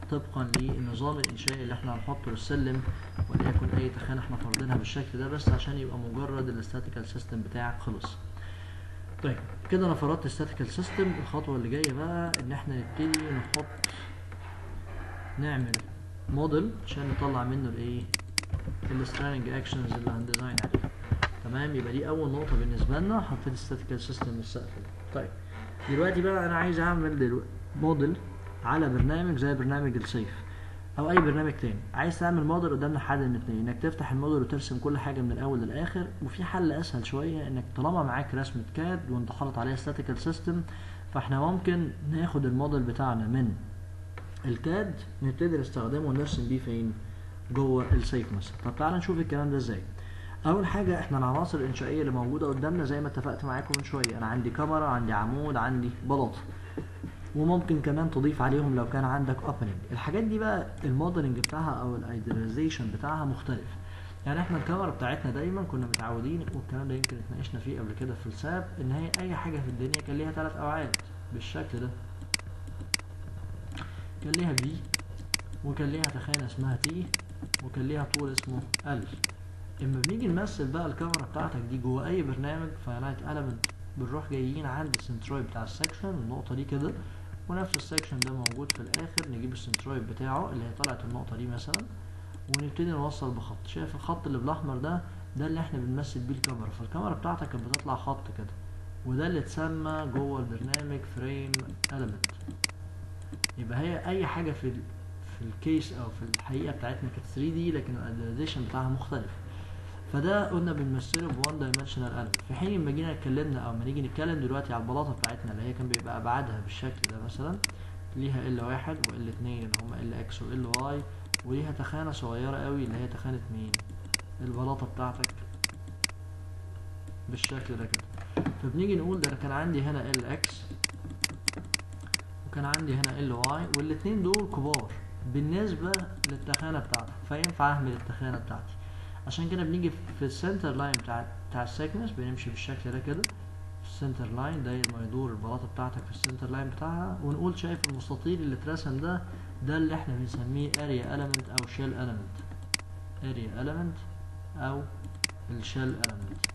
طبقا للنظام الانشائي اللي احنا هنحطه للسلم وليكن اي تخانه احنا فارضينها بالشكل ده بس عشان يبقى مجرد الاستاتيكال سيستم بتاعك خلص طيب كده انا فرضت الستاتيكال سيستم الخطوه اللي جايه بقى ان احنا نبتدي نحط نعمل موديل عشان نطلع منه الايه السترانج اكشنز اللي هنديزاين عليها تمام يبقى دي اول نقطه بالنسبه لنا حطيت الستاتيكال سيستم السقف ده طيب دلوقتي بقى انا عايز اعمل دلوقتي موديل على برنامج زي برنامج السيف او اي برنامج تاني عايز تعمل موديل قدامنا حل من اتنين انك تفتح الموديل وترسم كل حاجه من الاول للاخر وفي حل اسهل شويه انك طالما معاك رسمه كاد وانت حاطط عليها statical سيستم فاحنا ممكن ناخد الموديل بتاعنا من الكاد نبتدي نستخدمه ونرسم بيه فين جوه السيف مثلا طب تعالى نشوف الكلام ده ازاي اول حاجه احنا العناصر الانشائيه اللي موجوده قدامنا زي ما اتفقت معاكم من شويه انا عندي كاميرا عندي عمود عندي بلاطه وممكن كمان تضيف عليهم لو كان عندك اوبننج الحاجات دي بقى الموديلنج بتاعها او الايدياليزيشن بتاعها مختلف يعني احنا الكاميرا بتاعتنا دايما كنا متعودين والكلام ده يمكن اتناقشنا فيه قبل كده في الساب ان هي اي حاجه في الدنيا كان ليها ثلاث ابعاد بالشكل ده كان ليها بي وكان ليها تخانه اسمها تي وكان ليها طول اسمه ال اما بنيجي نمثل بقى الكاميرا بتاعتك دي جوه اي برنامج فلايت element بنروح جايين عند السنترويد بتاع السكشن النقطه دي كده ونفس السكشن ده موجود في الاخر نجيب السنترويد بتاعه اللي هي طلعت النقطه دي مثلا ونبتدي نوصل بخط شايف الخط اللي بالاحمر ده ده اللي احنا بنمثل بيه الكاميرا فالكاميرا بتاعتك كانت بتطلع خط كده وده اللي اتسمى جوه البرنامج فريم element يبقى هي اي حاجه في ال في الكيس او في الحقيقه بتاعتنا كانت 3 دي لكن الاديشن بتاعها مختلف فده قلنا بنمثله بوان دايمنشنال element في حين لما جينا اتكلمنا او لما نيجي نتكلم دلوقتي على البلاطه بتاعتنا اللي هي كان بيبقى ابعادها بالشكل ده مثلا ليها ال واحد وال اتنين اللي هما ال اكس وال واي وليها تخانه صغيره قوي اللي هي تخانه مين البلاطه بتاعتك بالشكل ده كده فبنيجي نقول ده انا كان عندي هنا ال اكس وكان عندي هنا ال واي والاتنين دول كبار بالنسبه للتخانه بتاعتك فينفع اهمل التخانه بتاعتي عشان كده بنيجي في السنتر لاين بتاع بتاع السيكنس بنمشي بالشكل ده كده السنتر لاين داير ما يدور البلاطه بتاعتك في السنتر لاين بتاعها ونقول شايف المستطيل اللي اترسم ده ده اللي احنا بنسميه اريا element او شيل element اريا element او الشيل element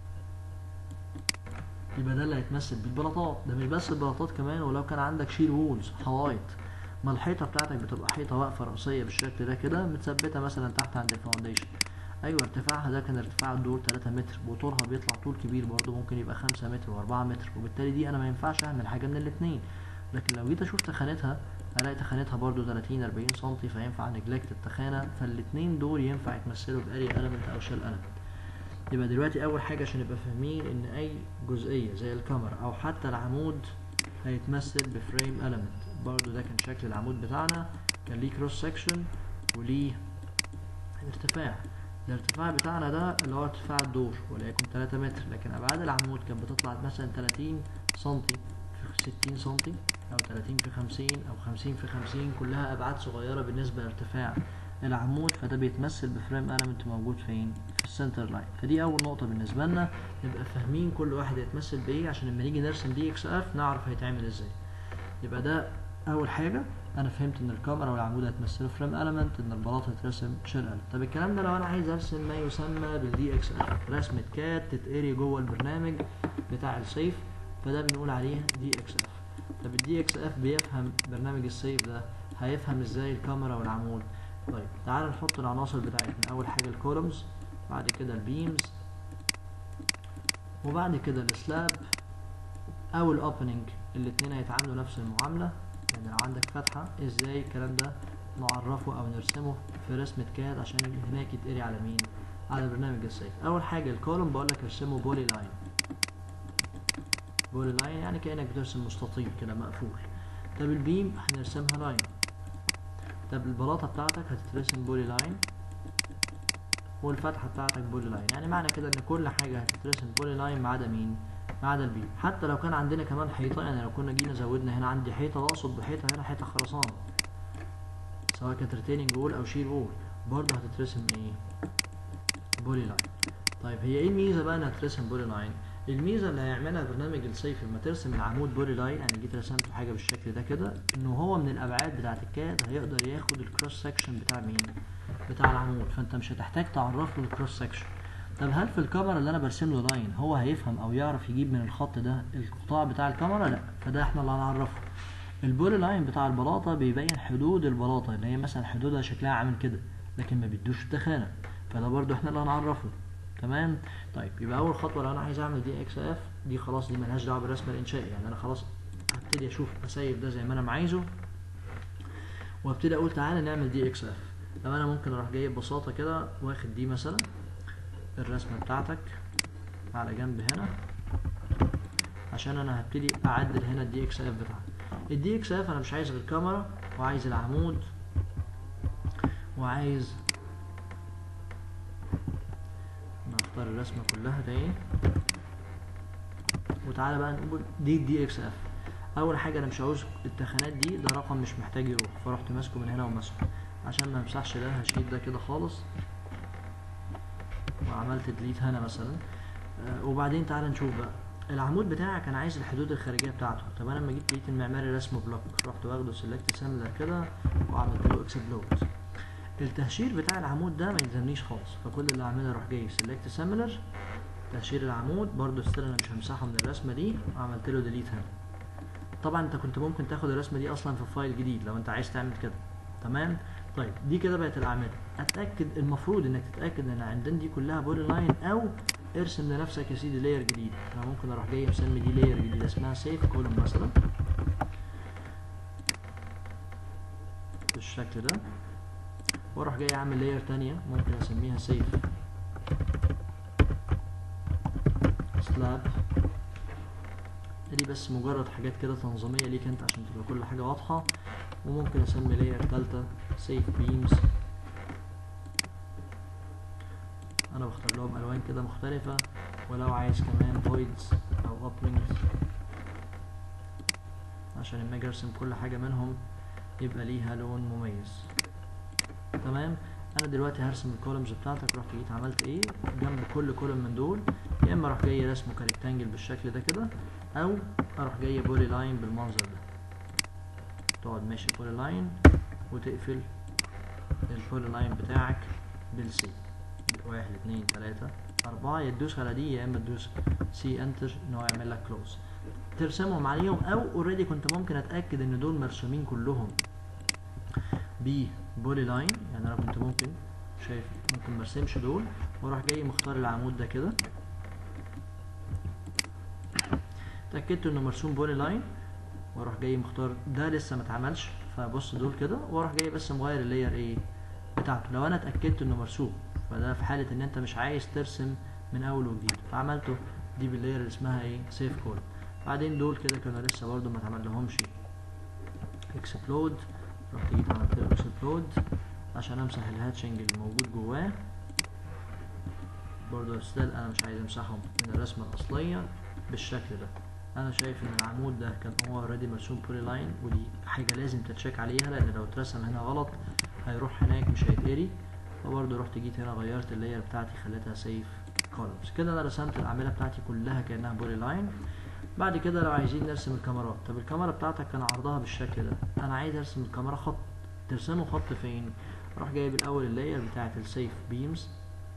يبقى ده اللي هيتمثل بالبلاطات ده مش بس البلاطات كمان ولو كان عندك شيل وولز حوايط ما الحيطه بتاعتك بتبقى حيطه واقفه راسيه بالشكل ده كده متثبته مثلا تحت عند الفاونديشن ايوه ارتفاعها ده كان ارتفاع الدور 3 متر وطولها بيطلع طول كبير برضه ممكن يبقى 5 متر و4 متر وبالتالي دي انا ما ينفعش اعمل حاجه من الاثنين لكن لو جيت اشوف تخانتها الاقي تخانتها برضه 30 40 سم فينفع نجلكت التخانه فالاثنين دول ينفع يتمثلوا باريا element او شيل element يبقى دلوقتي اول حاجه عشان نبقى فاهمين ان اي جزئيه زي الكاميرا او حتى العمود هيتمثل بفريم element برضو ده كان شكل العمود بتاعنا كان ليه كروس سكشن وليه ارتفاع الارتفاع بتاعنا ده اللي هو ارتفاع الدور وليكن 3 متر لكن ابعاد العمود كانت بتطلع مثلا 30 سنتي في 60 سنتي او 30 في 50 او 50 في 50 كلها ابعاد صغيره بالنسبه لارتفاع العمود فده بيتمثل بفريم element موجود فين في السنتر لاين فدي اول نقطه بالنسبه لنا نبقى فاهمين كل واحد هيتمثل بايه عشان لما نيجي نرسم دي اكس اف نعرف هيتعمل ازاي يبقى ده اول حاجه انا فهمت ان الكاميرا والعمود هيتمثلوا فريم element ان البلاطه هترسم شيل element طب الكلام ده لو انا عايز ارسم ما يسمى بالدي اكس اف رسمه كات تتقري جوه البرنامج بتاع السيف فده بنقول عليه دي اكس اف طب الدي اكس اف بيفهم برنامج السيف ده هيفهم ازاي الكاميرا والعمود طيب تعال نحط العناصر بتاعتنا اول حاجه الكولومز بعد كده البيمز وبعد كده السلاب او الاوبننج الاتنين هيتعاملوا نفس المعامله يعني لو عندك فتحه ازاي الكلام ده نعرفه او نرسمه في رسمه كاد عشان هناك يتقري على مين على برنامج السيف اول حاجه الكولوم بقول لك ارسمه بولي لاين بولي لاين يعني كانك بترسم مستطيل كده مقفول طب البيم هنرسمها لاين طب البلاطه بتاعتك هتترسم بولي لاين والفتحه بتاعتك بولي لاين يعني معنى كده ان كل حاجه هتترسم بولي لاين ما عدا مين ما عدا البيم حتى لو كان عندنا كمان حيطه يعني لو كنا جينا زودنا هنا عندي حيطه واقصد بحيطه هنا حيطه خرسانه سواء كانت ريتيننج وول او شيل وول برضه هتترسم ايه بولي لاين طيب هي ايه الميزه بقى انها تترسم بولي لاين الميزه اللي هيعملها برنامج السيف لما ترسم العمود بولي لاين انا جيت رسمت حاجه بالشكل ده كده ان هو من الابعاد بتاعه الكاد هيقدر ياخد الكروس سكشن بتاع مين بتاع العمود فانت مش هتحتاج تعرف له الكروس سكشن طب هل في الكاميرا اللي انا برسم له لاين هو هيفهم او يعرف يجيب من الخط ده القطاع بتاع الكاميرا لا فده احنا اللي هنعرفه البولي لاين بتاع البلاطه بيبين حدود البلاطه اللي هي مثلا حدودها شكلها عامل كده لكن ما بيدوش التخانه فده برضو احنا اللي هنعرفه تمام طيب يبقى اول خطوه لو انا عايز اعمل دي اكس اف دي خلاص دي ملهاش دعوه بالرسم الانشائي يعني انا خلاص هبتدي اشوف اسيب ده زي ما انا عايزه وابتدي اقول تعالى نعمل دي اكس اف لو انا ممكن اروح جاي ببساطه كده واخد دي مثلا الرسمه بتاعتك على جنب هنا عشان انا هبتدي اعدل هنا الدي اكس اف بتاعتي الدي اكس اف انا مش عايز غير كاميرا وعايز العمود وعايز نختار الرسمة كلها تاني وتعالى بقى نقول دي دي اكس اف اول حاجة انا مش عاوز التخانات دي ده رقم مش محتاج يروح فرحت ماسكه من هنا وماسكه عشان ما امسحش ده هشيل ده كده خالص وعملت ديليت هنا مثلا آه وبعدين تعالى نشوف بقى العمود بتاعك انا عايز الحدود الخارجيه بتاعته طب انا لما جيت لقيت المعماري رسمه بلوك رحت واخده سيلكت سيميلر كده وعملت له اكسبلود التهشير بتاع العمود ده ما يلزمنيش خالص فكل اللي هعمله اروح جاي سيلكت سيميلر تهشير العمود برضو ستيل انا مش همسحه من الرسمه دي وعملت له ديليت هنا طبعا انت كنت ممكن تاخد الرسمه دي اصلا في فايل جديد لو انت عايز تعمل كده تمام طيب دي كده بقت الاعمده اتاكد المفروض انك تتاكد ان عندنا دي كلها بولي لاين او ارسم لنفسك يا سيدي لاير جديد انا ممكن اروح جاي مسمي دي لاير جديده اسمها سيف كولوم مثلا بالشكل ده واروح جاي اعمل لاير تانية ممكن اسميها سيف سلاب دي بس مجرد حاجات كده تنظيمية ليك انت عشان تبقى كل حاجة واضحة وممكن اسمي لاير تالتة سيف بيمز انا بختار لهم الوان كده مختلفة ولو عايز كمان فويدز او اوبننجز عشان لما اجي ارسم كل حاجة منهم يبقى ليها لون مميز تمام انا دلوقتي هرسم الكولومز بتاعتك رحت جيت عملت ايه جنب كل كولوم من دول يا اما اروح جاي رسمه كريكتانجل بالشكل ده كده او اروح جاي بولي لاين بالمنظر ده تقعد ماشي بولي لاين وتقفل البولي لاين بتاعك بالسي واحد اتنين تلاتة أربعة يا تدوس على دي يا إما تدوس سي انتر إن هو يعمل لك كلوز ترسمهم عليهم أو اوريدي كنت ممكن أتأكد إن دول مرسومين كلهم بولي لاين يعني أنا كنت ممكن شايف ممكن مرسمش دول واروح جاي مختار العمود ده كده اتأكدت إنه مرسوم بولي لاين واروح جاي مختار ده لسه ما اتعملش فبص دول كده واروح جاي بس مغير اللاير ايه بتاعته لو انا اتاكدت انه مرسوم فده في حاله ان انت مش عايز ترسم من اول وجديد فعملته دي باللاير اللي اسمها ايه سيف كول بعدين دول كده كانوا لسه برضو ما اتعمل لهمش اكسبلود رحت جيت عملت له اكسبلود عشان امسح الهاتشنج اللي موجود جواه برضو ستيل انا مش عايز امسحهم من الرسمه الاصليه بالشكل ده انا شايف ان العمود ده كان هو اوريدي مرسوم بولي لاين ودي حاجه لازم تتشيك عليها لان لو اترسم هنا غلط هيروح هناك مش هيتقري فبرضه رحت جيت هنا غيرت اللاير بتاعتي خليتها سيف كولومز كده انا رسمت الاعمده بتاعتي كلها كانها بولي لاين بعد كده لو عايزين نرسم الكاميرات طب الكاميرا بتاعتك كان عرضها بالشكل ده انا عايز ارسم الكاميرا خط ترسمه خط فين اروح جايب الاول اللاير بتاعت السيف بيمز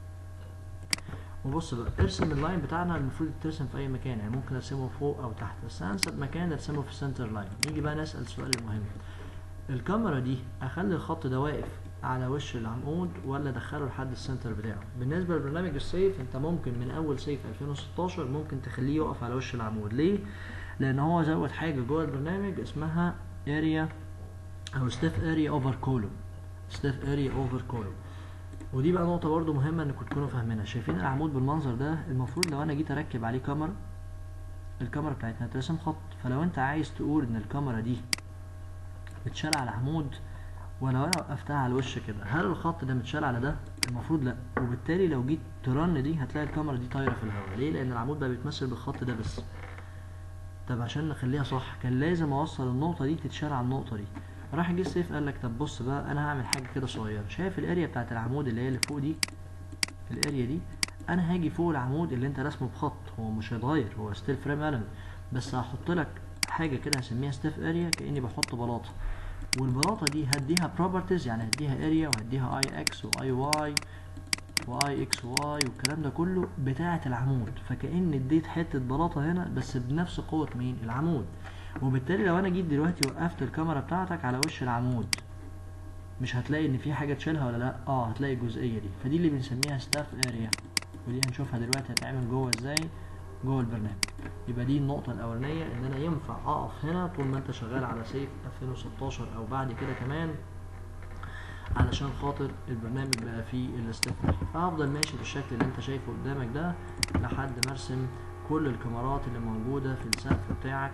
وبص بقى ارسم اللاين بتاعنا المفروض يترسم في اي مكان يعني ممكن ارسمه فوق او تحت بس انسب مكان ارسمه في السنتر لاين نيجي بقى نسال السؤال المهم الكاميرا دي اخلي الخط ده واقف على وش العمود ولا ادخله لحد السنتر بتاعه بالنسبه لبرنامج السيف انت ممكن من اول سيف 2016 ممكن تخليه يقف على وش العمود ليه لان هو زود حاجه جوه البرنامج اسمها اريا او ستيف اريا اوفر كولوم ستيف اريا اوفر كولوم ودي بقى نقطه برضو مهمه انكم تكونوا فاهمينها شايفين العمود بالمنظر ده المفروض لو انا جيت اركب عليه كاميرا الكاميرا بتاعتنا هترسم خط فلو انت عايز تقول ان الكاميرا دي بتشال على عمود ولو انا وقفتها على الوش كده هل الخط ده متشال على ده المفروض لا وبالتالي لو جيت ترن دي هتلاقي الكاميرا دي طايره في الهواء ليه لان العمود بقى بيتمثل بالخط ده بس طب عشان نخليها صح كان لازم اوصل النقطه دي تتشال على النقطه دي راح جه السيف قال لك طب بص بقى انا هعمل حاجه كده صغيره شايف الاريا بتاعت العمود اللي هي اللي فوق دي الاريا دي انا هاجي فوق العمود اللي انت رسمه بخط هو مش هيتغير هو ستيل فريم element بس هحط لك حاجه كده هسميها ستيف اريا كاني بحط بلاطه والبلاطه دي هديها بروبرتيز يعني هديها اريا وهديها اي اكس واي واي واي اكس واي والكلام ده كله بتاعه العمود فكأن اديت حته بلاطه هنا بس بنفس قوه مين العمود وبالتالي لو انا جيت دلوقتي وقفت الكاميرا بتاعتك على وش العمود مش هتلاقي ان في حاجه تشيلها ولا لا اه هتلاقي الجزئيه دي فدي اللي بنسميها ستاف اريا ودي هنشوفها دلوقتي هتعمل جوه ازاي جوه البرنامج يبقى دي النقطة الأولانية إن أنا ينفع أقف هنا طول ما أنت شغال على سيف 2016 أو بعد كده كمان علشان خاطر البرنامج بقى فيه الاستثمار فهفضل ماشي بالشكل اللي انت شايفه قدامك ده لحد ما ارسم كل الكاميرات اللي موجودة في السقف بتاعك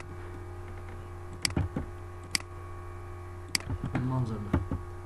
بالمنظر ده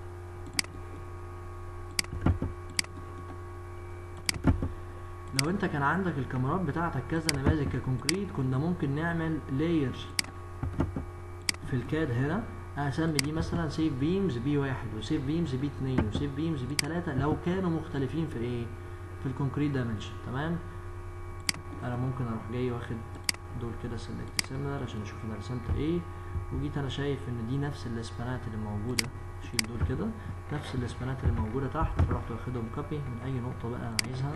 لو انت كان عندك الكاميرات بتاعتك كذا نماذج ككونكريت كنا ممكن نعمل لاير في الكاد هنا هسمي دي مثلا سيف بيمز بي واحد وسيف بيمز بي اتنين وسيف بيمز بي تلاتة لو كانوا مختلفين في ايه في الكونكريت دايمنشن تمام انا ممكن اروح جاي واخد دول كده سيلكت سيميلر عشان اشوف انا رسمت ايه وجيت انا شايف ان دي نفس الاسبانات اللي موجوده شيل دول كده نفس الاسبانات اللي موجوده تحت فرحت واخدهم كوبي من اي نقطه بقى انا عايزها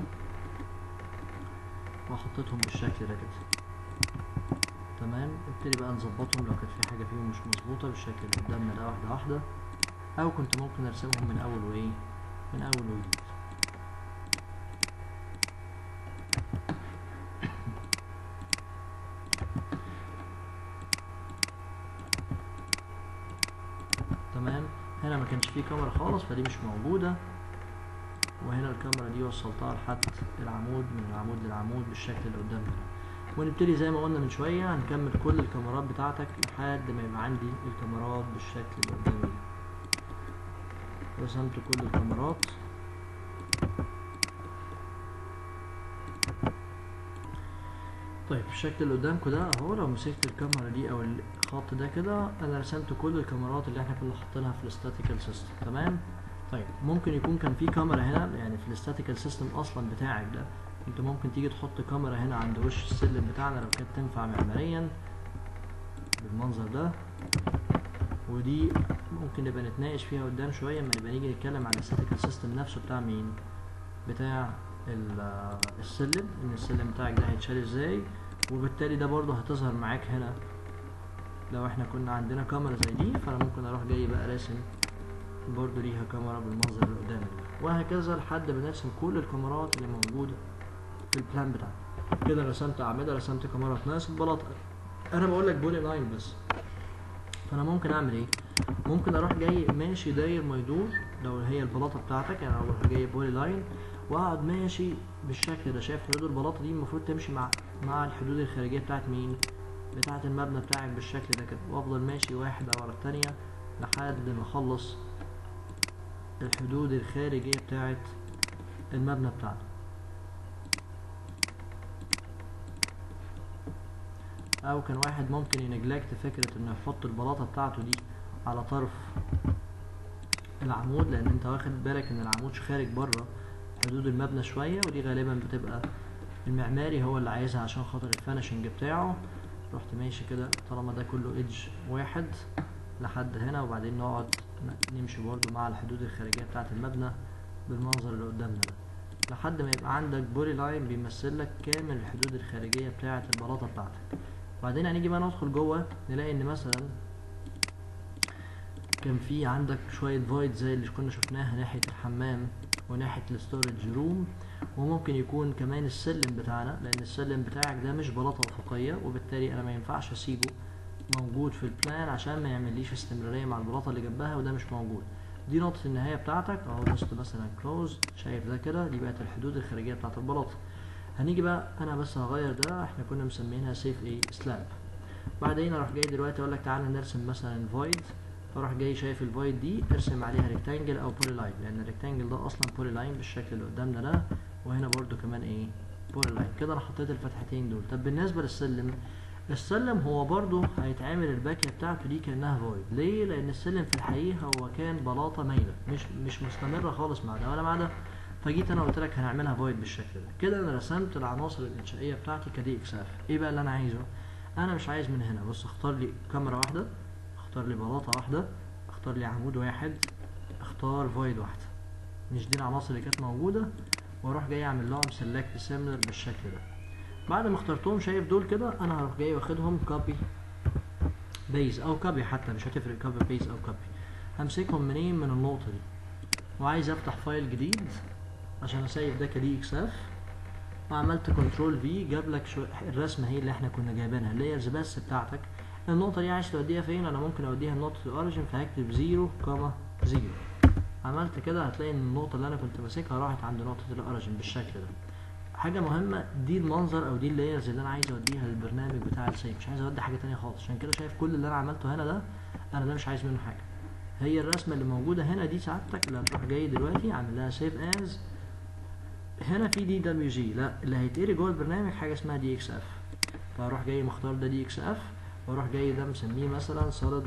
وحطيتهم بالشكل ده كده تمام ابتدي بقى نظبطهم لو كانت في حاجه فيهم مش مظبوطه بالشكل اللي قدامنا ده واحده واحده او كنت ممكن ارسمهم من اول وايه من اول وجديد تمام هنا ما كانش فيه كاميرا خالص فدي مش موجوده وهنا الكاميرا دي وصلتها لحد العمود من العمود للعمود بالشكل اللي قدامنا ده ونبتدي زي ما قلنا من شوية هنكمل كل الكاميرات بتاعتك لحد ما يبقى عندي الكاميرات بالشكل اللي قدامي ده رسمت كل الكاميرات طيب الشكل اللي قدامكم ده اهو لو مسكت الكاميرا دي او الخط ده كده انا رسمت كل الكاميرات اللي احنا كنا حاطينها في الاستاتيكال سيستم تمام طيب ممكن يكون كان في كاميرا هنا يعني في الاستاتيكال سيستم اصلا بتاعك ده انت ممكن تيجي تحط كاميرا هنا عند وش السلم بتاعنا لو كانت تنفع معماريا بالمنظر ده ودي ممكن نبقى نتناقش فيها قدام شويه اما نبقى نيجي نتكلم عن الاستاتيكال سيستم نفسه بتاع مين بتاع السلم ان السلم بتاعك ده هيتشال ازاي وبالتالي ده برضه هتظهر معاك هنا لو احنا كنا عندنا كاميرا زي دي فانا ممكن اروح جاي بقى راسم برضه ليها كاميرا بالمنظر اللي قدامك ده وهكذا لحد ما نرسم كل الكاميرات اللي موجوده في البلان بتاعك كده رسمت اعمده رسمت كاميرا تناسب بلاطه انا بقول لك بولي لاين بس فانا ممكن اعمل ايه ممكن اروح جاي ماشي داير ما يدور لو هي البلاطه بتاعتك يعني اروح جاي بولي لاين واقعد ماشي بالشكل ده شايف حدود البلاطه دي المفروض تمشي مع مع الحدود الخارجيه بتاعت مين بتاعت المبنى بتاعك بالشكل ده كده وافضل ماشي واحده ورا التانيه لحد ما اخلص الحدود الخارجيه بتاعت المبنى بتاعنا او كان واحد ممكن ينجلكت فكرة انه يحط البلاطة بتاعته دي على طرف العمود لان انت واخد بالك ان العمود خارج بره حدود المبنى شوية ودي غالبا بتبقى المعماري هو اللي عايزها عشان خاطر الفانشنج بتاعه رحت ماشي كده طالما ده كله ايدج واحد لحد هنا وبعدين نقعد نمشي برضو مع الحدود الخارجية بتاعة المبنى بالمنظر اللي قدامنا ده لحد ما يبقى عندك بولي لاين بيمثل لك كامل الحدود الخارجية بتاعة البلاطة بتاعتك بعدين هنيجي بقى ندخل جوه نلاقي ان مثلا كان في عندك شوية فويد زي اللي كنا شفناها ناحية الحمام وناحية الستورج روم وممكن يكون كمان السلم بتاعنا لان السلم بتاعك ده مش بلاطة افقية وبالتالي انا ما ينفعش اسيبه موجود في البلان عشان ما يعمليش استمرارية مع البلاطة اللي جنبها وده مش موجود دي نقطة النهاية بتاعتك اهو دوست مثلا كلوز شايف ده كده دي بقت الحدود الخارجية بتاعت البلاطة هنيجي بقى انا بس هغير ده احنا كنا مسمينها سيف ايه سلاب بعدين اروح جاي دلوقتي اقول لك تعالى نرسم مثلا فويد فاروح جاي شايف الفويد دي ارسم عليها ريكتانجل او بولي لاين لان الريكتانجل ده اصلا بولي لاين بالشكل اللي قدامنا ده وهنا برده كمان ايه بولي لاين كده انا حطيت الفتحتين دول طب بالنسبه للسلم السلم هو برضه هيتعمل الباكيه بتاعته دي كانها فويد ليه لان السلم في الحقيقه هو كان بلاطه مايله مش مش مستمره خالص مع ده ولا مع ده فجيت انا قلت لك هنعملها فويد بالشكل ده كده انا رسمت العناصر الانشائيه بتاعتي كدي اكس اف ايه بقى اللي انا عايزه انا مش عايز من هنا بص اختار لي كاميرا واحده اختار لي بلاطه واحده اختار لي عمود واحد اختار فويد واحده مش دي العناصر اللي كانت موجوده واروح جاي اعمل لهم سيلكت سيميلر بالشكل ده بعد ما اخترتهم شايف دول كده انا هروح جاي واخدهم كوبي بيز او كوبي حتى مش هتفرق كوبي بيز او كوبي همسكهم منين من النقطه دي وعايز افتح فايل جديد عشان اسيب ده كدي اكس اف وعملت كنترول في جاب لك شو الرسمه هي اللي احنا كنا جايبينها اللايرز بس بتاعتك النقطه دي عايز توديها فين انا ممكن اوديها لنقطه الاوريجن فهكتب 0 كوما 0 عملت كده هتلاقي ان النقطه اللي انا كنت ماسكها راحت عند نقطه الاوريجن بالشكل ده حاجه مهمه دي المنظر او دي اللايرز اللي انا عايز اوديها للبرنامج بتاع السيف مش عايز اودي حاجه تانية خالص عشان كده شايف كل اللي انا عملته هنا ده انا ده مش عايز منه حاجه هي الرسمه اللي موجوده هنا دي سعادتك اللي هتروح جاي دلوقتي عامل لها سيف از هنا في دي دبليو جي لا اللي هيتقري جوه البرنامج حاجه اسمها دي اكس اف فاروح جاي مختار ده دي اكس اف واروح جاي ده مسميه مثلا solid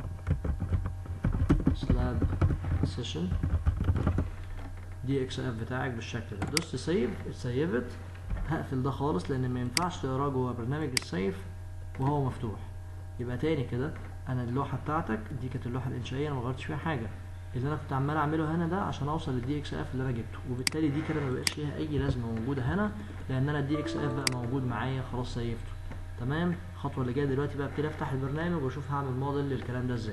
slab session دي اكس اف بتاعك بالشكل ده دوست سيف سيفت هقفل ده خالص لان ما ينفعش تقراه جوه برنامج السيف وهو مفتوح يبقى تاني كده انا اللوحه بتاعتك دي كانت اللوحه الانشائيه انا ما غيرتش فيها حاجه اللي انا كنت عمال اعمله هنا ده عشان اوصل للدي اكس اف اللي انا جبته وبالتالي دي كده ما بقاش ليها اي لازمه موجوده هنا لان انا الدي اكس اف بقى موجود معايا خلاص سيفته تمام الخطوه اللي جايه دلوقتي بقى ابتدي افتح البرنامج واشوف هعمل موديل للكلام ده ازاي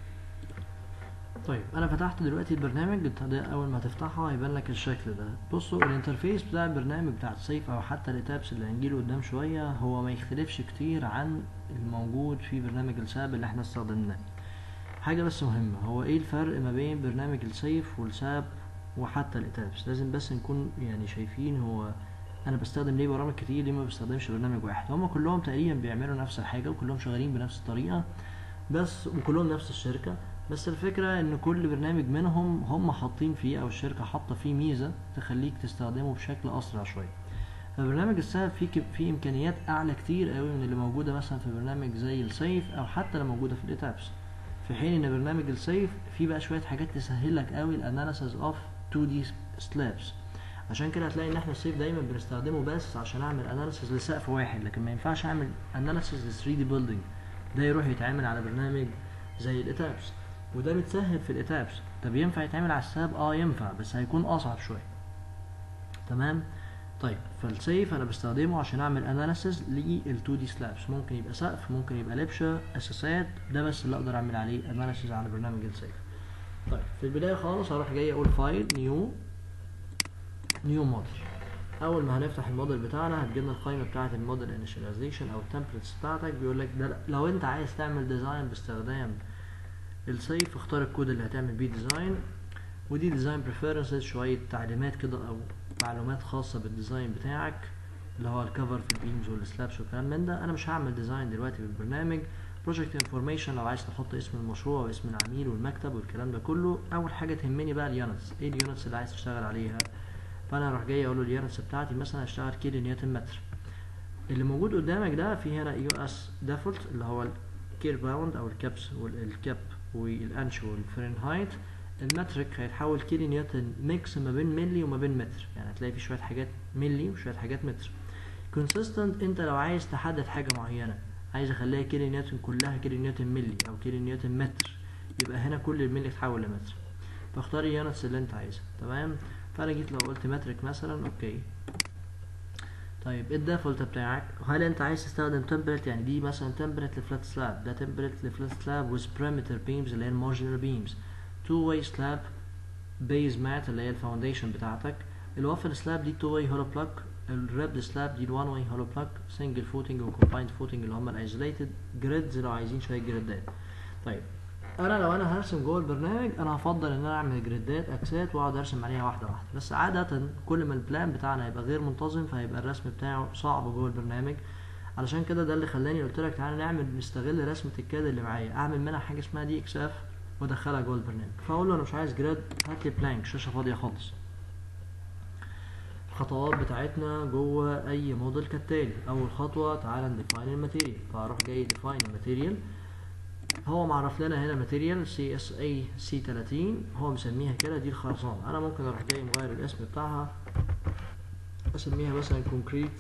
طيب انا فتحت دلوقتي البرنامج ده اول ما تفتحه هيبان لك الشكل ده بصوا الانترفيس بتاع البرنامج بتاع السيف او حتى التابس اللي هنجيله قدام شويه هو ما يختلفش كتير عن الموجود في برنامج الساب اللي احنا استخدمناه حاجه بس مهمه هو ايه الفرق ما بين برنامج السيف والساب وحتى الاتابس لازم بس نكون يعني شايفين هو انا بستخدم ليه برامج كتير ليه ما بستخدمش برنامج واحد هما كلهم تقريبا بيعملوا نفس الحاجه وكلهم شغالين بنفس الطريقه بس وكلهم نفس الشركه بس الفكرة ان كل برنامج منهم هم حاطين فيه او الشركة حاطة فيه ميزة تخليك تستخدمه بشكل اسرع شوية فبرنامج السهل فيه فيه امكانيات اعلى كتير قوي من اللي موجودة مثلا في برنامج زي السيف او حتى اللي موجودة في الاتابس في حين ان برنامج السيف فيه بقى شوية حاجات تسهل لك قوي الاناليسز اوف 2 دي سلابس عشان كده هتلاقي ان احنا السيف دايما بنستخدمه بس عشان اعمل اناليسز لسقف واحد لكن ما ينفعش اعمل اناليسز ل 3 دي بيلدينج ده يروح يتعمل على برنامج زي الاتابس وده بتسهل في الاتابس طب ينفع يتعمل على الساب اه ينفع بس هيكون اصعب شويه تمام طيب فالسيف انا بستخدمه عشان اعمل اناليسيز لل 2 دي سلابس ممكن يبقى سقف ممكن يبقى لبشه اساسات ده بس اللي اقدر اعمل عليه اناليسيز على برنامج السيف طيب في البدايه خالص هروح جاي اقول فايل نيو نيو موديل اول ما هنفتح الموديل بتاعنا هتجيلنا القائمه بتاعه الموديل انيشاليزيشن او التمبلتس بتاعتك بيقول لك ده لو انت عايز تعمل ديزاين باستخدام السيف اختار الكود اللي هتعمل بيه ديزاين ودي ديزاين بريفيرنسز شويه تعليمات كده او معلومات خاصه بالديزاين بتاعك اللي هو الكفر في البيمز والسلابس والكلام من ده انا مش هعمل ديزاين دلوقتي بالبرنامج بروجكت انفورميشن لو عايز تحط اسم المشروع واسم العميل والمكتب والكلام ده كله اول حاجه تهمني بقى اليونتس ايه اليونتس اللي عايز تشتغل عليها فانا هروح جاي اقول له اليونتس بتاعتي مثلا هشتغل كيلو نيوتن متر اللي موجود قدامك ده في هنا يو اس ديفولت اللي هو الكير باوند او الكابس والكاب والانش والفرنهايت المترك هيتحول كيلو نيوتن ميكس ما بين ملي وما بين متر يعني هتلاقي في شويه حاجات ملي وشويه حاجات متر كونسيستنت انت لو عايز تحدد حاجه معينه عايز اخليها كيلو نيوتن كلها كيلو نيوتن ملي او كيلو نيوتن متر يبقى هنا كل الملي يتحول لمتر فاختار اليونتس اللي انت عايزها تمام فانا جيت لو قلت مترك مثلا اوكي طيب ايه الديفولت بتاعك هل انت عايز تستخدم تمبلت يعني دي مثلا تمبلت لفلات سلاب ده تمبلت لفلات سلاب with perimeter beams اللي هي المارجنال beams two way slab base mat اللي هي الفاونديشن بتاعتك الوافل سلاب دي two way hollow plug الريبد سلاب دي one way hollow plug single footing و combined footing اللي هم الايزوليتد جريدز لو عايزين شويه جريدات طيب انا لو انا هرسم جوه البرنامج انا هفضل ان انا اعمل جريدات اكسات واقعد ارسم عليها واحده واحده بس عاده كل ما البلان بتاعنا يبقى غير منتظم فهيبقى الرسم بتاعه صعب جوه البرنامج علشان كده ده اللي خلاني قلت لك تعالى نعمل نستغل رسمه الكاد اللي معايا اعمل منها حاجه اسمها دي اكس اف وادخلها جوه البرنامج فاقول له انا مش عايز جريد هات لي بلانك شاشه فاضيه خالص الخطوات بتاعتنا جوه اي موديل كالتالي اول خطوه تعالى نديفاين الماتيريال فهروح جاي ديفاين الماتيريال هو معرف لنا هنا ماتيريال سي اس اي سي 30 هو مسميها كده دي الخرسانة انا ممكن اروح جاي مغير الاسم بتاعها اسميها مثلا كونكريت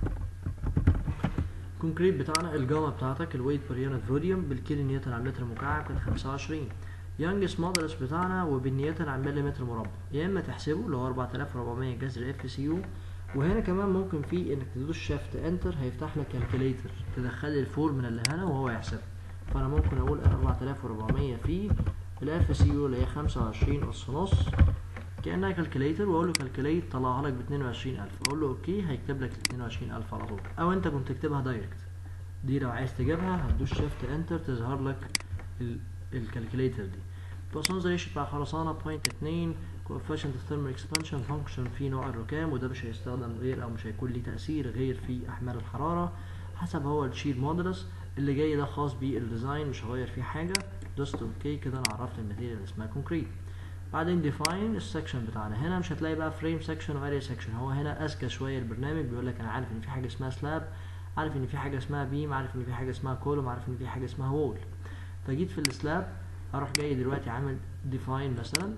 كونكريت بتاعنا الجاما بتاعتك الويت بير يونت فوليوم بالكيلو نيوتن على المتر مكعب كانت 25 يانجس مودلس بتاعنا وبالنيوتن على المليمتر مربع يا اما تحسبه اللي هو 4400 جذر اف سي يو وهنا كمان ممكن في انك تدوس شيفت انتر هيفتح لك كالكوليتر تدخل لي الفورمولا اللي هنا وهو يحسبها فانا ممكن اقول 4400 في الاف سي يو اللي هي 25 اس نص كانها كالكوليتر واقول له كالكوليت طلعها لك ب 22000 اقول له اوكي هيكتب لك ال 22000 على طول او انت كنت تكتبها دايركت دي لو عايز تجيبها هتدوس شيفت انتر تظهر لك الكالكوليتر دي البرسونز ريشيو بتاع خرسانه بوينت 2 coefficient of thermal expansion function في نوع الركام وده مش هيستخدم غير او مش هيكون ليه تأثير غير في احمال الحرارة حسب هو الشير مودلس اللي جاي ده خاص بالديزاين مش هغير فيه حاجة دوست اوكي كده انا عرفت الماتيريال اللي اسمها كونكريت بعدين ديفاين السكشن بتاعنا هنا مش هتلاقي بقى فريم سكشن واريا سكشن هو هنا اذكى شويه البرنامج بيقول لك انا عارف ان في حاجه اسمها سلاب عارف ان في حاجه اسمها بيم عارف ان في حاجه اسمها كولوم عارف ان في حاجه اسمها وول فجيت في السلاب اروح جاي دلوقتي عامل ديفاين مثلا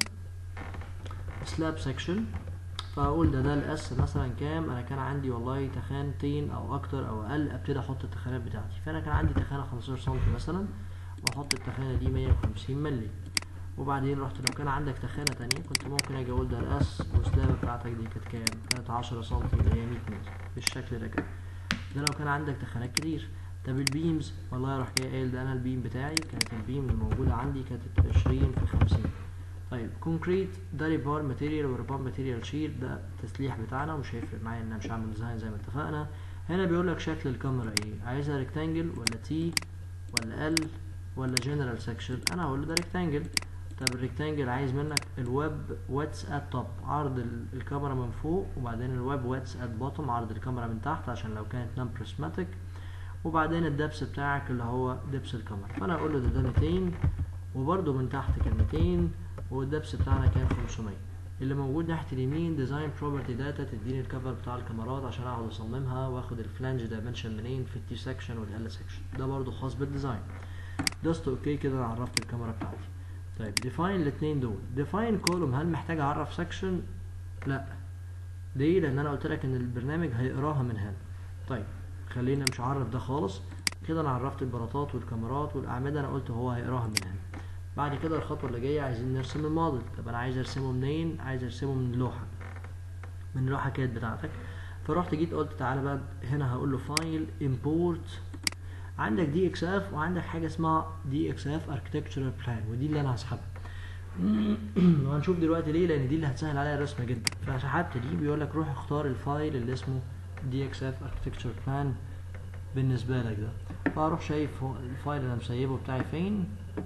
سلاب سكشن فاقول ده ده الاس مثلا كام انا كان عندي والله تخانتين او اكتر او اقل ابتدي احط التخانات بتاعتي فانا كان عندي تخانه 15 سم مثلا واحط التخانه دي 150 مللي وبعدين رحت لو كان عندك تخانه تانية كنت ممكن اجي اقول ده الاس والسلابه بتاعتك دي كانت كام كانت 10 سم اللي هي 100 مللي بالشكل ده كده ده لو كان عندك تخانات كتير طب البيمز والله اروح جاي قايل ده انا البيم بتاعي كانت البيم اللي موجوده عندي كانت 20 في 50 طيب كونكريت ده ريبار ماتيريال وريبار ماتيريال شير ده التسليح بتاعنا ومش هيفرق معايا ان انا مش هعمل ديزاين زي ما اتفقنا هنا بيقول لك شكل الكاميرا ايه عايزها ريكتانجل ولا تي ولا ال ولا جنرال سكشن انا هقول له ده ريكتانجل طب الريكتانجل عايز منك الويب واتس ات توب عرض الكاميرا من فوق وبعدين الويب واتس ات بوتوم عرض الكاميرا من تحت عشان لو كانت نون بريسماتيك وبعدين الدبس بتاعك اللي هو دبس الكاميرا فانا اقول له ده ده 200 وبرده من تحت كان 200 والدبس بتاعنا كان 500 اللي موجود ناحيه اليمين ديزاين بروبرتي داتا تديني الكفر بتاع الكاميرات عشان اقعد اصممها واخد الفلانج دايمنشن منين في التي سكشن والال سكشن ده برضو خاص بالديزاين دوست اوكي كده انا عرفت الكاميرا بتاعتي طيب ديفاين الاثنين دول ديفاين كولوم هل محتاج اعرف سكشن لا ليه لان انا قلت لك ان البرنامج هيقراها من هنا طيب خلينا مش هعرف ده خالص كده انا عرفت البلاطات والكاميرات والاعمده انا قلت هو هيقراها من هنا بعد كده الخطوه اللي جايه عايزين نرسم الموديل طب انا عايز ارسمه منين عايز ارسمه من لوحه من اللوحه كانت بتاعتك فرحت جيت قلت تعالى بقى هنا هقول له فايل امبورت عندك دي اكس اف وعندك حاجه اسمها دي اكس اف اركتكتشرال بلان ودي اللي انا هسحبها وهنشوف دلوقتي ليه لان دي اللي هتسهل عليا الرسم جدا فسحبت دي بيقول لك روح اختار الفايل اللي اسمه دي اكس اف اركتكتشر بلان بالنسبه لك ده فاروح شايف الفايل اللي انا مسيبه بتاعي فين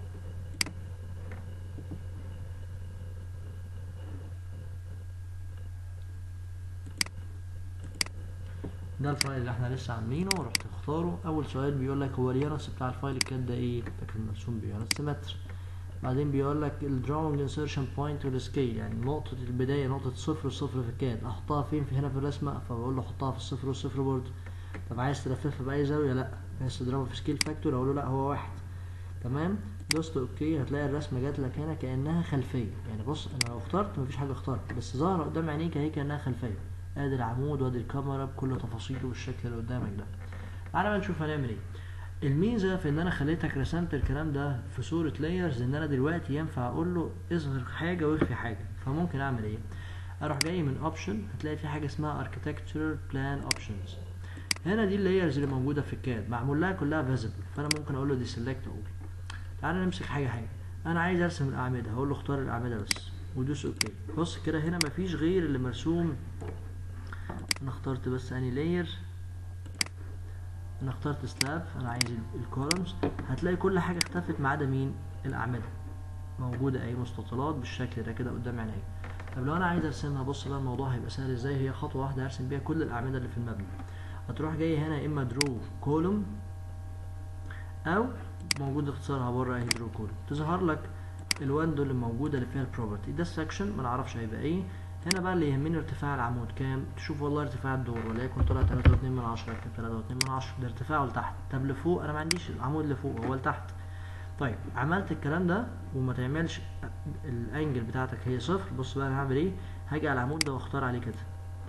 ده الفايل اللي احنا لسه عاملينه ورحت اختاره اول سؤال بيقول لك هو اليونس بتاع الفايل الكاد ده ايه ده كان مرسوم بيونس متر بعدين بيقول لك الدراونج انسيرشن بوينت والسكيل يعني نقطة البداية نقطة صفر وصفر في الكاد احطها فين في هنا في الرسمة فبقول له حطها في الصفر والصفر برضه طب عايز تلففها بأي زاوية لا عايز تضربها في سكيل فاكتور اقول له لا هو واحد تمام دوست اوكي هتلاقي الرسمة جات لك هنا كأنها خلفية يعني بص انا لو اخترت مفيش حاجة اخترت بس ظاهرة قدام عينيك اهي كأنها خلفية ادي العمود وادي الكاميرا بكل تفاصيله بالشكل اللي قدامك ده تعالى بقى نشوف هنعمل ايه الميزه في ان انا خليتك رسمت الكلام ده في صوره لايرز ان انا دلوقتي ينفع اقول له اظهر حاجه واخفي حاجه فممكن اعمل ايه اروح جاي من اوبشن هتلاقي في حاجه اسمها اركتكتشر بلان اوبشنز هنا دي اللايرز اللي موجوده في الكاد معمول لها كلها فيزبل فانا ممكن اقول له دي سيلكت اقول تعالى نمسك حاجه حاجه انا عايز ارسم الاعمده هقول له اختار الاعمده بس ودوس اوكي بص كده هنا مفيش غير اللي مرسوم انا اخترت بس اني لاير انا اخترت سلاب انا عايز الكولومز هتلاقي كل حاجه اختفت ما عدا مين الاعمده موجوده اي مستطيلات بالشكل ده كده قدام عينيا طب لو انا عايز ارسمها بص بقى الموضوع هيبقى سهل ازاي هي خطوه واحده ارسم بيها كل الاعمده اللي في المبنى هتروح جاي هنا يا اما درو كولوم او موجود اختصارها بره اهي درو كولوم تظهر لك الويندو اللي موجوده اللي فيها البروبرتي ده السكشن ما نعرفش هيبقى ايه هنا بقى اللي يهمني ارتفاع العمود كام تشوف والله ارتفاع الدور وليكن طلع 3.2 من 10 اكتب 3.2 من 10 ده ارتفاعه لتحت طب لفوق انا ما عنديش العمود لفوق هو لتحت طيب عملت الكلام ده وما تعملش الانجل بتاعتك هي صفر بص بقى انا هعمل ايه هاجي على العمود ده واختار عليه كده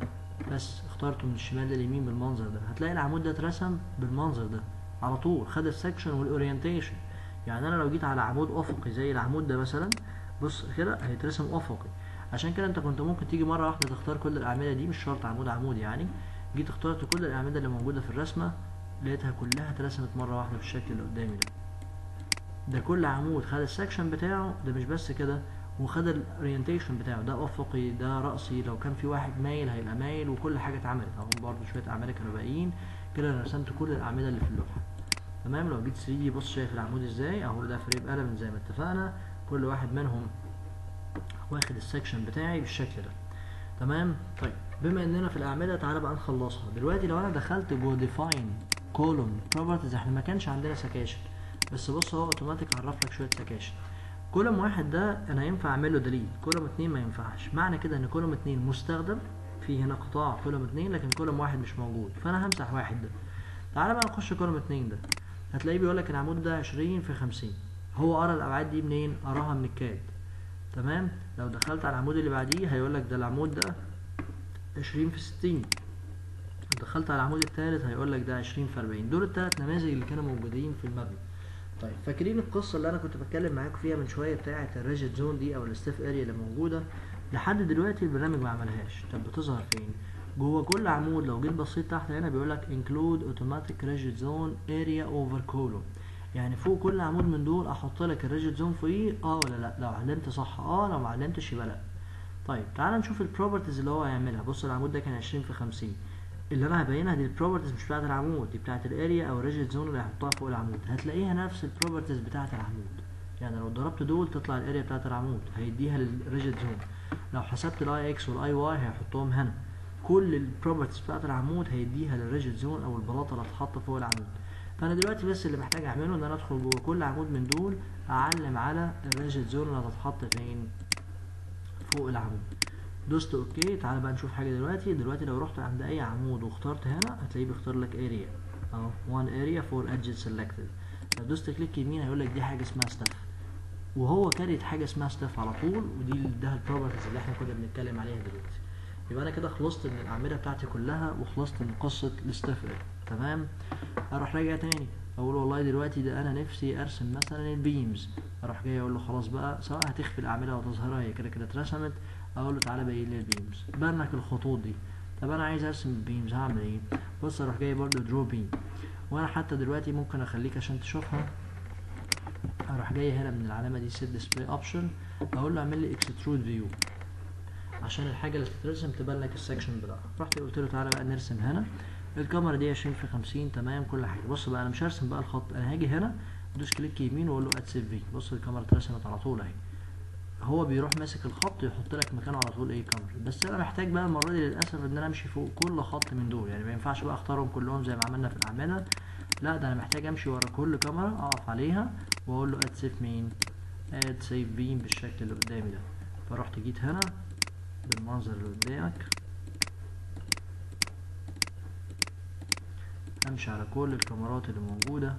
بس اخترته من الشمال لليمين بالمنظر ده هتلاقي العمود ده اترسم بالمنظر ده على طول خد السكشن والاورينتيشن يعني انا لو جيت على عمود افقي زي العمود ده مثلا بص كده هيترسم افقي عشان كده انت كنت ممكن تيجي مره واحده تختار كل الاعمده دي مش شرط عمود عمود يعني جيت اخترت كل الاعمده اللي موجوده في الرسمه لقيتها كلها اترسمت مره واحده بالشكل اللي قدامي ده ده كل عمود خد السكشن بتاعه ده مش بس كده وخد الاورينتيشن بتاعه ده افقي ده راسي لو كان في واحد مايل هيبقى مايل وكل حاجه اتعملت اهو برضه شويه اعمده كانوا باقيين كده انا رسمت كل الاعمده اللي في اللوحه تمام لو جيت 3 دي بص شايف العمود ازاي اهو ده فريم قلم زي ما اتفقنا كل واحد منهم واخد السكشن بتاعي بالشكل ده تمام طيب بما اننا في الاعمده تعالى بقى نخلصها دلوقتي لو انا دخلت جوه ديفاين كولوم بروبرتيز احنا ما كانش عندنا سكاشن بس بص هو اوتوماتيك عرف لك شويه سكاشن كولوم واحد ده انا ينفع اعمل له ديليت كولوم اتنين ما ينفعش معنى كده ان كولوم اتنين مستخدم في هنا قطاع كولوم اتنين لكن كولوم واحد مش موجود فانا همسح واحد ده تعالى بقى نخش كولوم اتنين ده هتلاقيه بيقول لك العمود ده عشرين في خمسين هو قرا الابعاد دي منين قراها من الكاد تمام لو دخلت على العمود اللي بعديه هيقول لك ده العمود ده عشرين في ستين دخلت على العمود الثالث هيقول لك ده عشرين في أربعين دول الثلاث نماذج اللي كانوا موجودين في المبنى طيب فاكرين القصه اللي انا كنت بتكلم معاكم فيها من شويه بتاعه الريجيد زون دي او الستيف اريا اللي موجوده لحد دلوقتي البرنامج ما عملهاش طب بتظهر فين جوه كل عمود لو جيت بصيت تحت هنا بيقول لك include automatic rigid zone area over column يعني فوق كل عمود من دول احط لك الريجيد زون فوقيه اه ولا لا لو علمت صح اه لو ما علمتش يبقى لا طيب تعال نشوف البروبرتيز اللي هو هيعملها بص العمود ده كان 20 في 50 اللي انا هبينها دي البروبرتيز مش بتاعت العمود دي بتاعت الاريا او الريجيد زون اللي هحطها فوق العمود هتلاقيها نفس البروبرتيز بتاعت العمود يعني لو ضربت دول تطلع الاريا بتاعت العمود هيديها للريجيد زون لو حسبت الاي اكس والاي واي هيحطهم هنا كل البروبرتيز بتاعت العمود هيديها للريجيد زون او البلاطه اللي هتتحط فوق العمود فانا دلوقتي بس اللي محتاج اعمله ان انا ادخل جوه كل عمود من دول اعلم على الريجيد زون اللي هتتحط فين فوق العمود دوست اوكي تعالى بقى نشوف حاجه دلوقتي دلوقتي لو رحت عند اي عمود واخترت هنا هتلاقيه بيختار لك اريا اهو وان اريا فور edges selected لو دوست كليك يمين هيقول لك دي حاجه اسمها ستاف وهو كاريت حاجه اسمها ستاف على طول ودي ده البروبرتيز اللي احنا كنا بنتكلم عليها دلوقتي يبقى انا كده خلصت من الاعمده بتاعتي كلها وخلصت من قصه الستاف تمام اروح راجع تاني اقول والله دلوقتي ده انا نفسي ارسم مثلا البيمز اروح جاي اقول له خلاص بقى سواء هتخفي الاعمده وتظهرها هي كده كده اترسمت اقول له تعالى بين لي البيمز برنك الخطوط دي طب انا عايز ارسم البيمز هعمل ايه بص اروح جاي برضو درو بيم وانا حتى دلوقتي ممكن اخليك عشان تشوفها اروح جاي هنا من العلامه دي سيت ديسبلاي اوبشن اقول له اعمل لي اكسترود فيو عشان الحاجه اللي تترسم تبان لك السكشن بتاعها رحت قلت له تعالى بقى نرسم هنا الكاميرا دي 20 في 50 تمام كل حاجه بص بقى انا مش هرسم بقى الخط انا هاجي هنا ادوس كليك يمين واقول له اد سيف في بص الكاميرا اترسمت على طول اهي هو بيروح ماسك الخط يحط لك مكانه على طول ايه كاميرا بس انا محتاج بقى المره دي للاسف ان انا امشي فوق كل خط من دول يعني ما ينفعش بقى اختارهم كلهم زي ما عملنا في الاعمده لا ده انا محتاج امشي ورا كل كاميرا اقف عليها واقول له اد سيف مين اد سيف بيم بالشكل اللي قدامي ده فرحت جيت هنا بالمنظر اللي قدامك امشي على كل الكاميرات اللي موجوده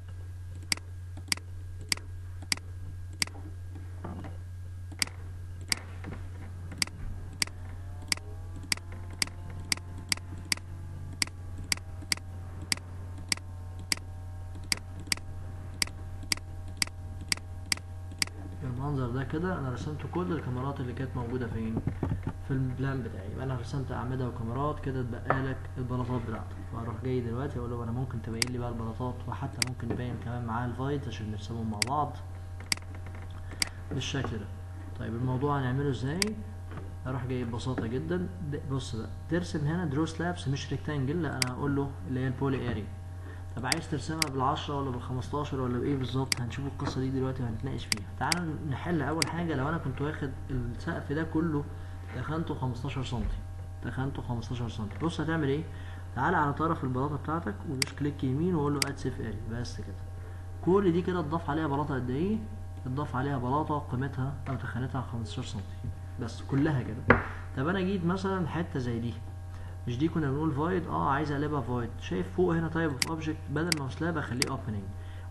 المنظر ده كده انا رسمت كل الكاميرات اللي كانت موجوده فين في البلان بتاعي يبقى انا رسمت اعمده وكاميرات كده اتبقى لك البلاطات بتاعتك فاروح جاي دلوقتي اقول له انا ممكن تبين لي بقى البلاطات وحتى ممكن نبين كمان معاه الفايت عشان نرسمهم مع بعض بالشكل ده طيب الموضوع هنعمله ازاي اروح جاي ببساطه جدا بص بقى ترسم هنا درو سلابس مش ريكتانجل لا انا هقول له اللي هي البولي اريا طب عايز ترسمها بالعشرة ولا بالخمستاشر ولا بايه بالظبط هنشوف القصة دي دلوقتي وهنتناقش فيها تعالوا نحل اول حاجة لو انا كنت واخد السقف ده كله تخنته خمستاشر سنتي تخنته خمستاشر سنتي بص هتعمل ايه تعالى على طرف البلاطة بتاعتك ودوس كليك يمين وقول له اد سيف اري بس كده كل دي كده اتضاف عليها بلاطة قد ايه اتضاف عليها بلاطة قيمتها او تخانتها خمستاشر سنتي بس كلها كده طب انا جيت مثلا حتة زي دي مش دي كنا بنقول void اه عايز اقلبها void شايف فوق هنا type of object بدل ما هو سلاب اخليه opening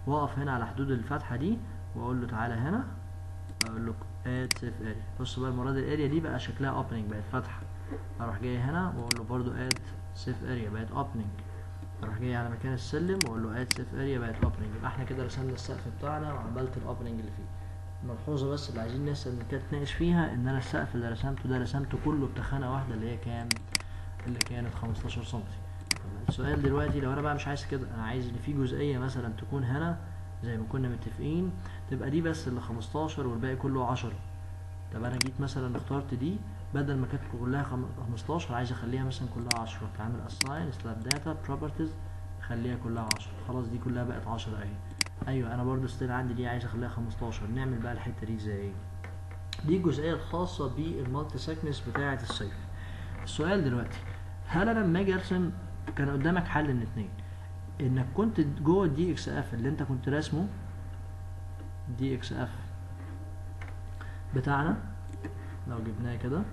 واقف هنا على حدود الفتحه دي واقول له تعالى هنا اقول له اد سيف اريا بص بقى المره دي الاريا دي بقى شكلها اوبننج بقت فتحه اروح جاي هنا واقول له برضو اد سيف اريا بقت اوبننج اروح جاي على مكان السلم واقول له اد سيف اريا بقت اوبننج يبقى احنا كده رسمنا السقف بتاعنا وعملت الاوبننج اللي فيه ملحوظه بس اللي عايزين نسال كانت نتناقش فيها ان انا السقف اللي رسمته ده رسمته كله بتخانه واحده اللي هي كام اللي كانت 15 سم السؤال دلوقتي لو انا بقى مش عايز كده انا عايز ان في جزئيه مثلا تكون هنا زي ما كنا متفقين تبقى دي بس اللي 15 والباقي كله 10 طب انا جيت مثلا اخترت دي بدل ما كانت كلها 15 عايز اخليها مثلا كلها 10 فاعمل اساين سلاب داتا بروبرتيز خليها كلها 10 خلاص دي كلها بقت 10 اهي ايوه انا برضو ستيل عندي دي عايز اخليها 15 نعمل بقى الحته دي ازاي دي الجزئيه الخاصه بالمالتي سكنس بتاعه السيف السؤال دلوقتي هل انا لما اجي ارسم كان قدامك حل من اتنين انك كنت جوه الدي اكس اف اللي انت كنت راسمه دي اكس اف بتاعنا لو جبناه كده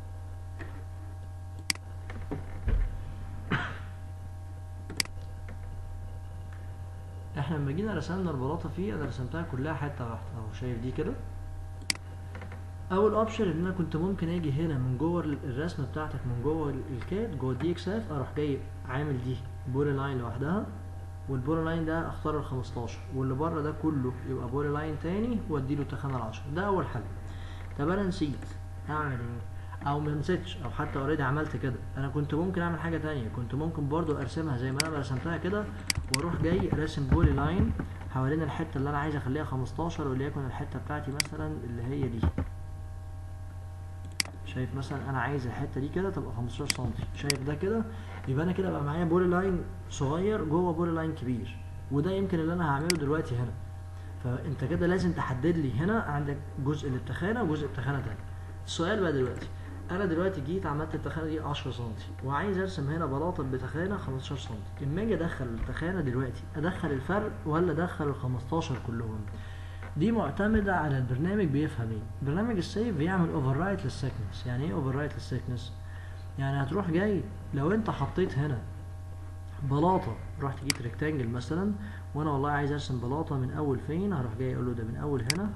احنا لما جينا رسمنا البلاطه فيه انا رسمتها كلها حته واحده اهو شايف دي كده اول اوبشن ان انا كنت ممكن اجي هنا من جوه الرسمه بتاعتك من جوه الكاد جوه الدي اكس اف اروح جاي عامل دي بولي لاين لوحدها والبولي لاين ده اختار ال 15 واللي بره ده كله يبقى بولي لاين تاني واديله تخانه ال 10 ده اول حل طب انا نسيت اعمل ايه او ما نسيتش او حتى اوريدي عملت كده انا كنت ممكن اعمل حاجه تانية كنت ممكن برضو ارسمها زي ما انا رسمتها كده واروح جاي راسم بولي لاين حوالين الحته اللي انا عايز اخليها 15 وليكن الحته بتاعتي مثلا اللي هي دي شايف مثلا انا عايز الحته دي كده تبقى 15 سم شايف ده كده يبقى انا كده بقى معايا بولي لاين صغير جوه بولي لاين كبير وده يمكن اللي انا هعمله دلوقتي هنا فانت كده لازم تحدد لي هنا عندك جزء للتخانه وجزء للتخانه تاني السؤال بقى دلوقتي انا دلوقتي جيت عملت التخانه دي 10 سم وعايز ارسم هنا بلاطه بتخانه 15 سم اما اجي ادخل التخانه دلوقتي ادخل الفرق ولا ادخل ال 15 كلهم دي معتمدة على البرنامج بيفهم ايه برنامج السيف بيعمل اوفر رايت للسكنس يعني ايه اوفر رايت للسكنس يعني هتروح جاي لو انت حطيت هنا بلاطة رحت جيت ريكتانجل مثلا وانا والله عايز ارسم بلاطة من اول فين هروح جاي اقول له ده من اول هنا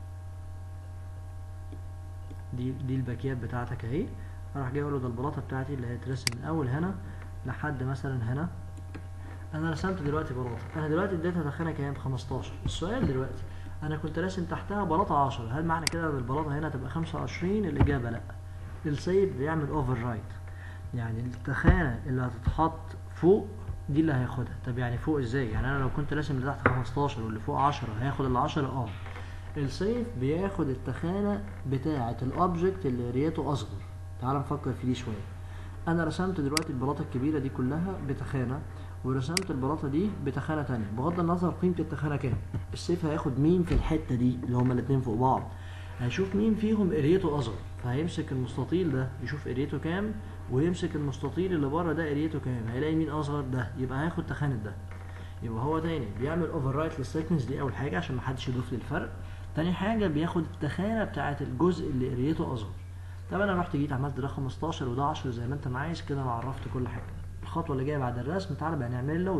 دي دي الباكيات بتاعتك اهي اروح جاي اقول له ده البلاطة بتاعتي اللي هترسم من اول هنا لحد مثلا هنا انا رسمت دلوقتي بلاطة انا دلوقتي اديتها تخانة كام 15 السؤال دلوقتي انا كنت راسم تحتها بلاطة 10 هل معنى كده ان البلاطة هنا تبقى 25 الاجابة لا السيف بيعمل اوفر رايت يعني التخانة اللي هتتحط فوق دي اللي هياخدها طب يعني فوق ازاي يعني انا لو كنت راسم اللي تحت 15 واللي فوق 10 هياخد ال 10 اه السيف بياخد التخانة بتاعة الاوبجكت اللي ريته اصغر تعال نفكر في دي شوية انا رسمت دلوقتي البلاطة الكبيرة دي كلها بتخانة ورسمت البلاطة دي بتخانة تانية بغض النظر قيمة التخانة كام السيف هياخد مين في الحتة دي اللي هما الاتنين فوق بعض هيشوف مين فيهم اريته اصغر فهيمسك المستطيل ده يشوف اريته كام ويمسك المستطيل اللي بره ده اريته كام هيلاقي مين اصغر ده يبقى هياخد تخانة ده يبقى هو تاني بيعمل اوفر رايت للسيكنس دي اول حاجة عشان محدش يضيف لي الفرق تاني حاجة بياخد التخانة بتاعة الجزء اللي اريته اصغر طب انا رحت جيت عملت ده 15 وده 10 زي ما انت ما عايز كده انا عرفت كل حاجة الخطوة اللي جاية بعد الرسم تعالى بقى نعمل اللود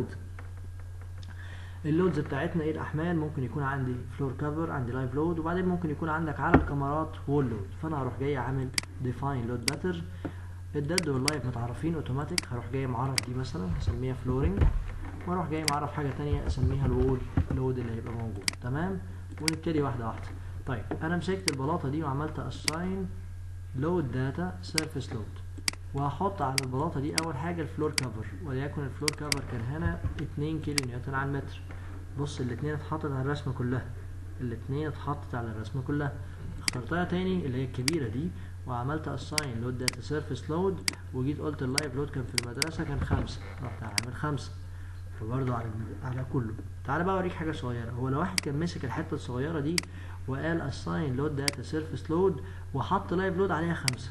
اللودز بتاعتنا ايه الاحمال ممكن يكون عندي فلور كفر عندي لايف لود وبعدين ممكن يكون عندك على الكاميرات وول لود فانا هروح جاي عامل ديفاين لود باتر الديد واللايف متعرفين اوتوماتيك هروح جاي معرف دي مثلا هسميها فلورنج واروح جاي معرف حاجه تانية اسميها الوول لود اللي هيبقى موجود تمام ونبتدي واحده واحده طيب انا مسكت البلاطه دي وعملت اساين لود داتا سيرفيس لود وهحط على البلاطه دي اول حاجه الفلور كفر وليكن الفلور كفر كان هنا 2 كيلو نيوتن على المتر بص الاتنين اتحطت على الرسمه كلها الاتنين اتحطت على الرسمه كلها اخترتها تاني اللي هي الكبيره دي وعملت اساين لود داتا سيرفيس لود وجيت قلت اللايف لود كان في المدرسه كان خمسة رحت عامل خمسة فبرضه على على كله تعالى بقى اوريك حاجه صغيره هو لو واحد كان مسك الحته الصغيره دي وقال اساين لود داتا سيرفيس لود وحط لايف لود عليها خمسة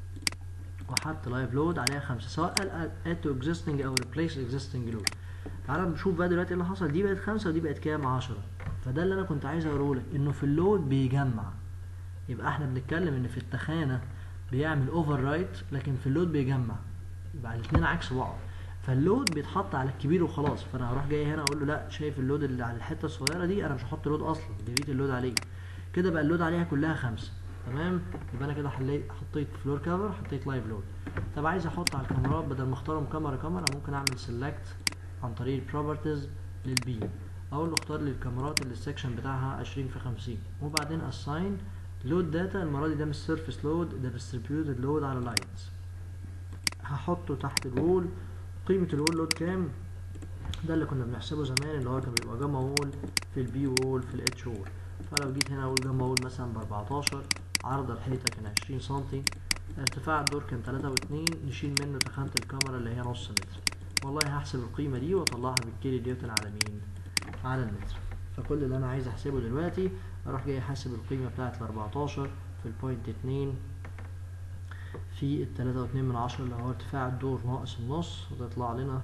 وحط لايف لود عليها خمسة سواء قال add to existing او replace existing load تعالى نشوف بقى دلوقتي اللي حصل دي بقت خمسة ودي بقت كام عشرة فده اللي انا كنت عايز اقوله لك انه في اللود بيجمع يبقى احنا بنتكلم ان في التخانة بيعمل اوفر رايت لكن في اللود بيجمع يبقى الاثنين عكس بعض فاللود بيتحط على الكبير وخلاص فانا هروح جاي هنا اقول له لا شايف اللود اللي على الحته الصغيره دي انا مش هحط لود اصلا ديليت اللود عليه كده بقى اللود عليها كلها خمسة تمام يبقى انا كده حليت حطيت فلور كفر حطيت لايف لود طب عايز احط على الكاميرات بدل ما اختارهم كاميرا كاميرا ممكن اعمل سيلكت عن طريق البروبرتيز للبيم اقول له اختار لي الكاميرات اللي السكشن بتاعها 20 في 50 وبعدين اساين لود داتا المره دي ده مش سيرفيس لود ده ديستريبيوتد لود على لاينز هحطه تحت الوول قيمه الوول لود كام ده اللي كنا بنحسبه زمان اللي هو كان بيبقى جاما وول في البي وول في الاتش وول فلو جيت هنا اقول جاما وول مثلا ب 14 عرض الحيطه كان 20 سنتي ارتفاع الدور كان 3 و2 نشيل منه تخانه الكاميرا اللي هي نص متر والله هحسب القيمه دي واطلعها بالكيلو نيوتن على مين على المتر فكل اللي انا عايز احسبه دلوقتي اروح جاي احسب القيمه بتاعه ال 14 في البوينت 2 في التلاتة واتنين من عشرة اللي هو ارتفاع الدور ناقص النص وتطلع لنا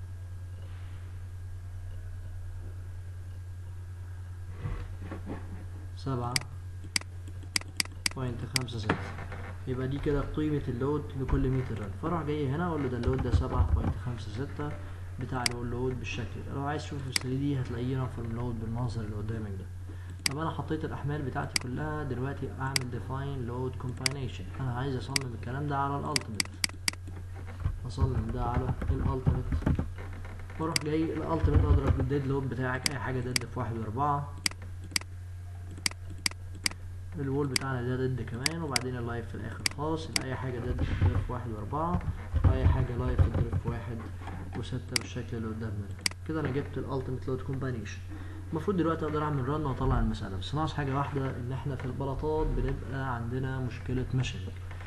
سبعة بوينت خمسة ستة يبقى دي كده قيمة اللود لكل متر رن فاروح جاي هنا اقول له ده اللود ده سبعة بوينت خمسة ستة بتاع الوول لود بالشكل ده لو عايز تشوف في 3 دي هتلاقيه رقم لود بالمنظر اللي قدامك ده طب انا حطيت الاحمال بتاعتي كلها دلوقتي اعمل define load combination انا عايز اصمم الكلام ده على الالتيميت اصمم ده على الالتيميت واروح جاي الالتيميت اضرب الديد لود بتاعك اي حاجه ديد في واحد واربعة الوول بتاعنا ده ديد كمان وبعدين اللايف في الاخر خالص يبقى اي حاجه ديد تتضرب في واحد واربعة واي حاجه لايف تتضرب في واحد وستة بالشكل اللي قدامنا ده كده انا جبت الالتيميت لود كومبانيشن المفروض دلوقتي اقدر اعمل رن واطلع المسألة بس ناقص حاجة واحدة ان احنا في البلاطات بنبقى عندنا مشكلة مشن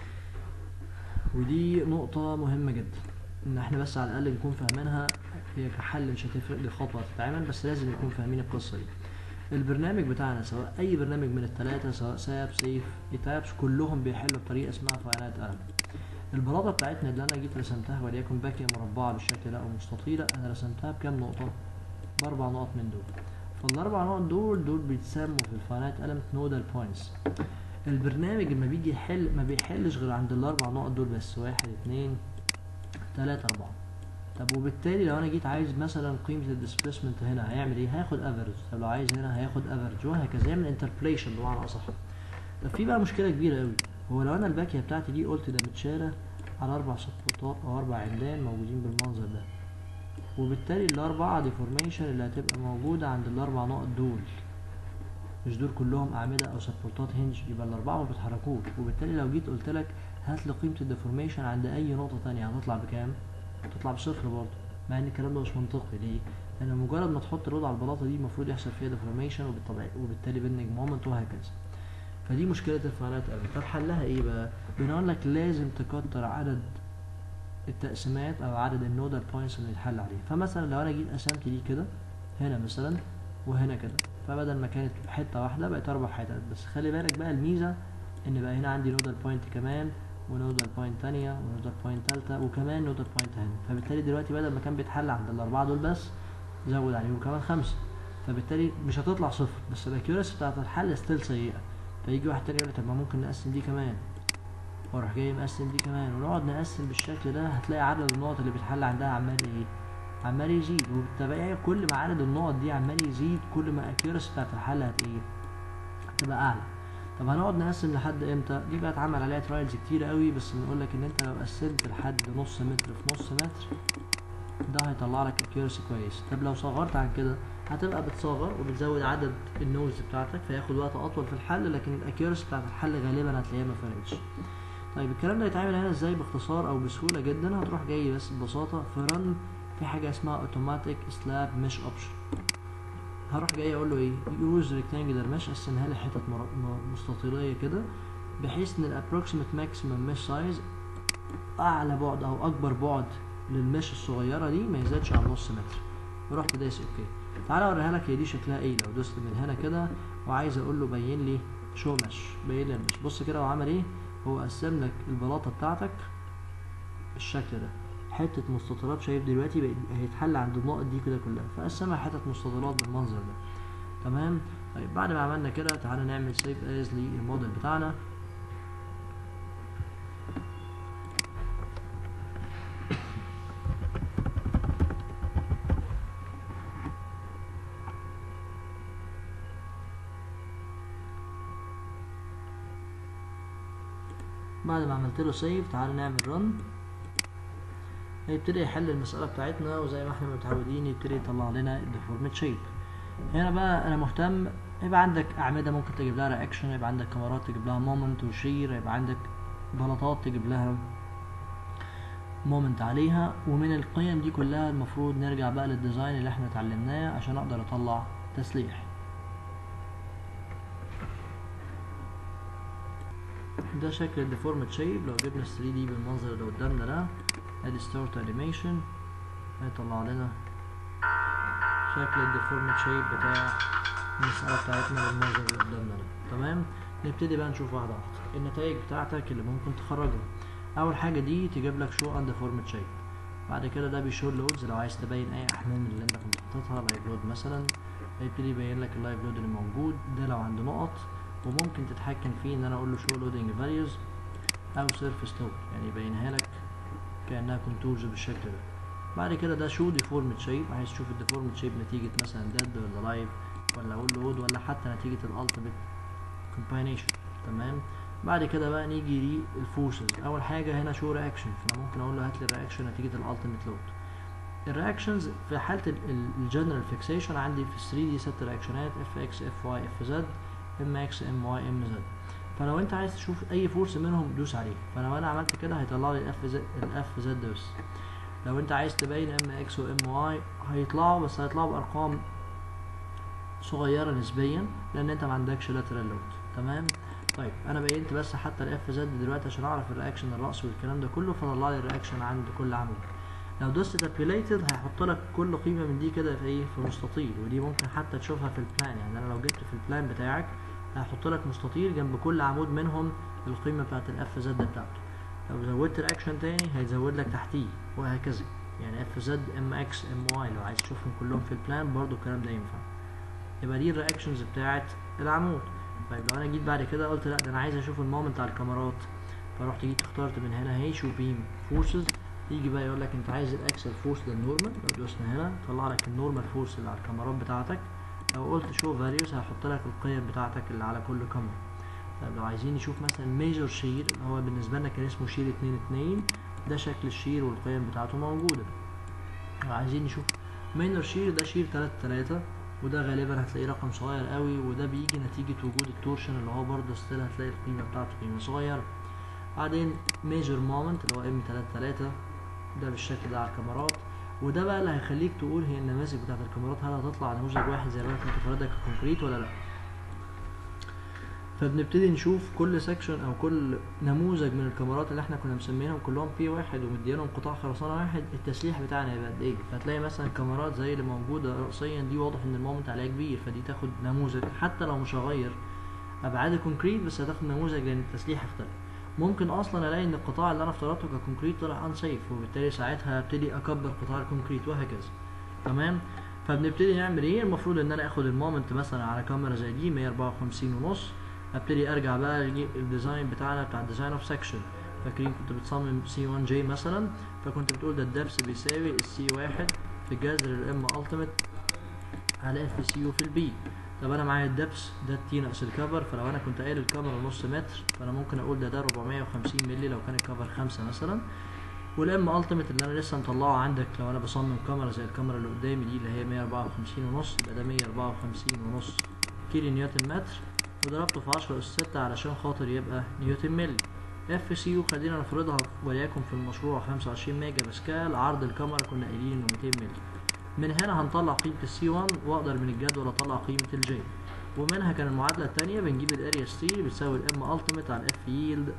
ودي نقطة مهمة جدا ان احنا بس على الاقل نكون فاهمينها هي كحل مش هتفرق دي خطوة تتعمل بس لازم نكون فاهمين القصة دي البرنامج بتاعنا سواء اي برنامج من الثلاثة سواء ساب سيف ايتابس كلهم بيحلوا بطريقة اسمها فاينات قلم البلاطة بتاعتنا اللي انا جيت رسمتها وليكن باكية مربعة بالشكل ده او مستطيلة انا رسمتها بكام نقطة باربع نقط من دول فالاربع نقط دول دول بيتسموا في الفاينات element نودال بوينتس البرنامج لما بيجي يحل ما بيحلش غير عند الاربع نقط دول بس واحد اتنين تلاتة اربعة طب وبالتالي لو انا جيت عايز مثلا قيمة الديسبيسمنت هنا هيعمل ايه هياخد افريج طب لو عايز هنا هياخد افريج وهكذا يعمل انتربوليشن بمعنى اصح طب في بقى مشكلة كبيرة قوي هو لو انا الباكية بتاعتي دي قلت ده متشالة على اربع سبورتات او اربع عمدان موجودين بالمنظر ده وبالتالي الأربعة ديفورميشن اللي هتبقى موجودة عند الأربع نقط دول مش دول كلهم أعمدة أو سبورتات هنج يبقى الأربعة ما بيتحركوش وبالتالي لو جيت قلت لك هات لي قيمة الديفورميشن عند أي نقطة تانية هتطلع بكام؟ هتطلع بصفر برضه مع إن الكلام ده مش منطقي ليه؟ لأن مجرد ما تحط لود على البلاطة دي المفروض يحصل فيها ديفورميشن وبالتالي بينج مومنت وهكذا فدي مشكلة الفعالات قوي طب حلها ايه بقى؟ بنقول لك لازم تكتر عدد التقسيمات او عدد النودال بوينتس اللي يتحل عليه فمثلا لو انا جيت قسمت دي كده هنا مثلا وهنا كده فبدل ما كانت حته واحده بقت اربع حتت بس خلي بالك بقى الميزه ان بقى هنا عندي نودال بوينت كمان ونودال بوينت تانية ونودال بوينت تالتة وكمان نودال بوينت هنا فبالتالي دلوقتي بدل ما كان بيتحل عند الاربعه دول بس زود عليهم كمان خمسه فبالتالي مش هتطلع صفر بس الاكيوريسي بتاعت الحل ستيل سيئه فيجي واحد تاني يقول لي طب ما ممكن نقسم دي كمان واروح جاي مقسم دي كمان ونقعد نقسم بالشكل ده هتلاقي عدد النقط اللي بيتحل عندها عمال ايه عمال يزيد وبالتبعية كل ما عدد النقط دي عمال يزيد كل ما الاكيوريسي بتاعت الحل هت ايه هتبقى اعلى طب هنقعد نقسم لحد امتى دي بقى اتعمل عليها ترايلز كتير قوي بس بنقول لك ان انت لو قسمت لحد نص متر في نص متر ده هيطلع لك اكيوريسي كويس طب لو صغرت عن كده هتبقى بتصغر وبتزود عدد النوز بتاعتك فياخد وقت اطول في الحل لكن الاكيوريسي بتاعت الحل غالبا هتلاقيها ما فرقتش طيب الكلام ده يتعمل هنا ازاي باختصار او بسهوله جدا هتروح جاي بس ببساطه في رن في حاجه اسمها اوتوماتيك سلاب مش اوبشن هروح جاي اقول له ايه يوز ريكتانجلر مش قسمها لي حتت مستطيليه كده بحيث ان الابروكسيمت ماكسيمم مش سايز اعلى بعد او اكبر بعد للمش الصغيره دي ما يزيدش عن نص متر ورحت دايس اوكي تعالى اوريها لك هي دي شكلها ايه لو دوست من هنا كده وعايز اقول له بين لي شو مش بين لي المش بص كده هو عمل ايه هو قسم لك البلاطه بتاعتك بالشكل ده حته مستطيلات شايف دلوقتي هيتحل عند النقط دي كده كلها فقسمها حتت مستطيلات بالمنظر ده تمام طيب بعد ما عملنا كده تعالى نعمل سيف از للموديل بتاعنا بعد ما عملت له سيف تعال نعمل رن هيبتدي يحل المسألة بتاعتنا وزي ما احنا متعودين يبتدي يطلع لنا الديفورمت شيب هنا بقى انا مهتم يبقى عندك اعمدة ممكن تجيب لها رياكشن يبقى عندك كاميرات تجيب لها مومنت وشير يبقى عندك بلاطات تجيب لها مومنت عليها ومن القيم دي كلها المفروض نرجع بقى للديزاين اللي احنا اتعلمناه عشان اقدر اطلع تسليح ده شكل الديفورمت شيب لو جبنا 3 دي بالمنظر اللي قدامنا ده ادي ستارت انيميشن هيطلع لنا شكل الديفورمت شيب بتاع المسألة بتاعتنا بالمنظر اللي قدامنا ده تمام نبتدي بقى نشوف واحدة واحدة النتائج بتاعتك اللي ممكن تخرجها اول حاجة دي تجيب لك شو انديفورمت شيب بعد كده ده بيشور لودز لو عايز تبين اي احمال من اللي انت كنت حاططها لايف لود مثلا هيبتدي يبين لك اللايف لود اللي موجود ده لو عنده نقط وممكن تتحكم فيه ان انا اقول له شو لودنج فاليوز او سيرفيس لود يعني يبينها لك كانها كونتورز بالشكل ده بعد كده ده شو ديفورمت شيب عايز تشوف الديفورمت شيب نتيجة مثلا ديد ولا لايف ولا اقول لود ولا حتى نتيجة الالتيميت كومباينيشن تمام بعد كده بقى نيجي للفورسز اول حاجة هنا شو رياكشن فانا ممكن اقول له هات لي الرياكشن نتيجة الالتيميت لود الرياكشنز في حالة الجنرال فيكسيشن عندي في 3 دي ست رياكشنات اف اكس اف واي اف زد ام اكس ام واي ام زد فلو انت عايز تشوف اي فورس منهم دوس عليه فلو انا عملت كده هيطلع لي الاف زد الاف زد بس لو انت عايز تبين ام اكس وام واي هيطلعوا بس هيطلعوا بارقام صغيره نسبيا لان انت ما عندكش لاترال لود تمام طيب انا بينت بس حتى الاف زد دلوقتي عشان اعرف الرياكشن الراس والكلام ده كله فطلع لي الرياكشن عند كل عمود لو دوست تابيوليتد هيحط لك كل قيمه من دي كده في ايه في مستطيل ودي ممكن حتى تشوفها في البلان يعني انا لو جبت في البلان بتاعك هيحط لك مستطيل جنب كل عمود منهم القيمه بتاعت الاف زد بتاعته لو زودت رياكشن تاني هيزود لك تحتيه وهكذا يعني اف زد ام اكس ام واي لو عايز تشوفهم كلهم في البلان برضو الكلام ده ينفع يبقى دي الرياكشنز بتاعت العمود طيب لو انا جيت بعد كده قلت لا ده انا عايز اشوف المومنت على الكاميرات فرحت جيت اخترت من هنا هي شو بيم فورسز يجي بقى يقول لك انت عايز الاكسل فورس للنورمال لو دوسنا هنا طلع لك النورمال فورس اللي على الكاميرات بتاعتك لو قلت شو فاليوز هيحط لك القيم بتاعتك اللي على كل كاميرا طيب لو عايزين نشوف مثلا ميجر شير اللي هو بالنسبه لنا كان اسمه شير اتنين اتنين ده شكل الشير والقيم بتاعته موجوده لو عايزين نشوف مينر شير ده شير تلاتة تلاتة وده غالبا هتلاقيه رقم صغير قوي وده بيجي نتيجة وجود التورشن اللي هو برضه ستيل هتلاقي القيمة بتاعته قيمة صغيرة بعدين ميجر مومنت اللي هو ام تلاتة تلاتة ده بالشكل ده على الكاميرات وده بقى اللي هيخليك تقول هي النماذج بتاعت الكاميرات هل هتطلع نموذج واحد زي ما انت متفردة ككونكريت ولا لا فبنبتدي نشوف كل سكشن او كل نموذج من الكاميرات اللي احنا كنا مسمينهم كلهم بي واحد ومدينهم قطاع خرسانه واحد التسليح بتاعنا هيبقى قد ايه فتلاقي مثلا كاميرات زي اللي موجوده رأسيا دي واضح ان المومنت عليها كبير فدي تاخد نموذج حتى لو مش هغير ابعاد الكونكريت بس هتاخد نموذج لان التسليح اختلف ممكن اصلا الاقي ان القطاع اللي انا افترضته ككونكريت طلع انسيف وبالتالي ساعتها ابتدي اكبر قطاع الكونكريت وهكذا تمام فبنبتدي نعمل ايه المفروض ان انا اخد المومنت مثلا على كاميرا زي دي 154 ونص ابتدي ارجع بقى الديزاين بتاعنا بتاع الديزاين اوف سكشن فاكرين كنت بتصمم سي 1 جي مثلا فكنت بتقول ده الدبس بيساوي السي واحد في جذر الام التيميت على اف سي يو في البي طب انا معايا الدبس ده التي ناقص الكفر فلو انا كنت قايل الكاميرا نص متر فانا ممكن اقول ده ده 450 مللي لو كان الكفر خمسة مثلا والام التيميت اللي انا لسه مطلعه عندك لو انا بصمم كاميرا زي الكاميرا اللي قدامي دي اللي هي 154 ونص يبقى ده 154 ونص كيلو نيوتن متر وضربته في 10 اس 6 علشان خاطر يبقى نيوتن ملي اف سي يو خلينا نفرضها وليكن في المشروع 25 ميجا باسكال عرض الكاميرا كنا قايلين انه 200 ملي من هنا هنطلع قيمة السي 1 واقدر من الجدول اطلع قيمة الجي ومنها كان المعادلة التانية بنجيب الاريا ستيل بتساوي الام التيميت على الاف ييلد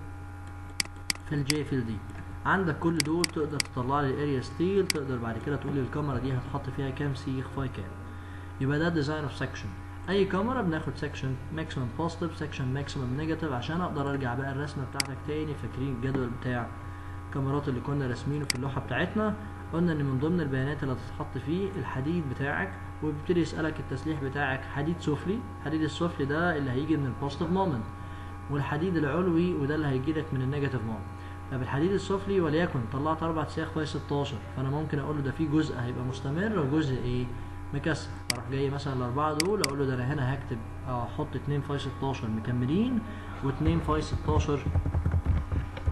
في الجي في الدي عندك كل دول تقدر تطلع لي الاريا ستيل تقدر بعد كده تقول لي الكاميرا دي هتحط فيها كام سيخ فاي كام يبقى ده ديزاين اوف سكشن اي كاميرا بناخد سكشن ماكسيمم بوزيتيف سكشن ماكسيمم نيجاتيف عشان اقدر ارجع بقى الرسمه بتاعتك تاني فاكرين الجدول بتاع الكاميرات اللي كنا راسمينه في اللوحه بتاعتنا قلنا ان من ضمن البيانات اللي هتتحط فيه الحديد بتاعك وبيبتدي يسالك التسليح بتاعك حديد سفلي الحديد السفلي ده اللي هيجي من البوزيتيف مومنت والحديد العلوي وده اللي هيجي لك من النيجاتيف مومنت طب الحديد السفلي وليكن طلعت اربع سياخ فاي 16 فانا ممكن اقول له ده في جزء هيبقى مستمر وجزء ايه مكسر اروح جاي مثلا الاربعه دول اقول له ده انا هنا هكتب احط 2 فاي 16 مكملين و2 فاي 16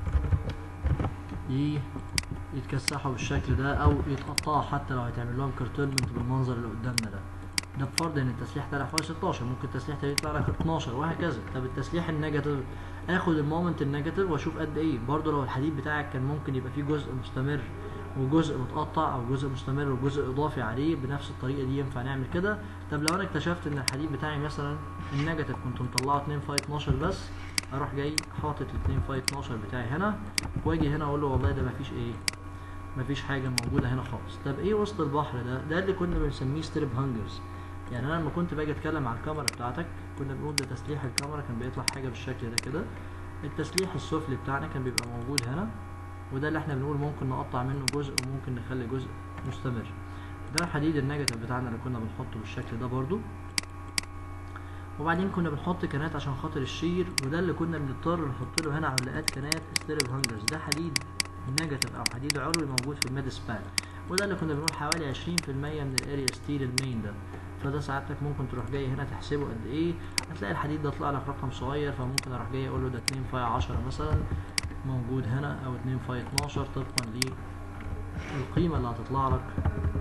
ي- يتكسحوا بالشكل ده او يتقطعوا حتى لو هيتعمل لهم كرتونمنت بالمنظر اللي قدامنا ده ده بفرض ان التسليح طلع حوالي 16 ممكن التسليح تاني يطلع لك 12 وهكذا طب التسليح النيجاتيف اخد المومنت النيجاتيف واشوف قد ايه برضه لو الحديد بتاعك كان ممكن يبقى فيه جزء مستمر وجزء متقطع او جزء مستمر وجزء اضافي عليه بنفس الطريقه دي ينفع نعمل كده طب لو انا اكتشفت ان الحديد بتاعي مثلا النيجاتيف كنت مطلعه 2 فاي 12 بس اروح جاي حاطط ال 2 فاي 12 بتاعي هنا واجي هنا اقول له والله ده مفيش ايه مفيش حاجه موجوده هنا خالص طب ايه وسط البحر ده ده اللي كنا بنسميه ستريب هانجرز يعني انا لما كنت باجي اتكلم على الكاميرا بتاعتك كنا بنقول ده تسليح الكاميرا كان بيطلع حاجه بالشكل ده كده التسليح السفلي بتاعنا كان بيبقى موجود هنا وده اللي احنا بنقول ممكن نقطع منه جزء وممكن نخلي جزء مستمر ده الحديد النيجاتيف بتاعنا اللي كنا بنحطه بالشكل ده برضو وبعدين كنا بنحط كنات عشان خاطر الشير وده اللي كنا بنضطر نحط له هنا علاقات كنات ستيرب هانجرز ده حديد نيجاتيف او حديد علوي موجود في الميد سبان وده اللي كنا بنقول حوالي 20% من الاريا ستيل المين ده فده ساعتك ممكن تروح جاي هنا تحسبه قد ايه هتلاقي الحديد ده طلع لك رقم صغير فممكن اروح جاي اقول له ده 2 فاي 10 مثلا موجود هنا او 2 فاي 12 طبقا للقيمة اللي هتطلع لك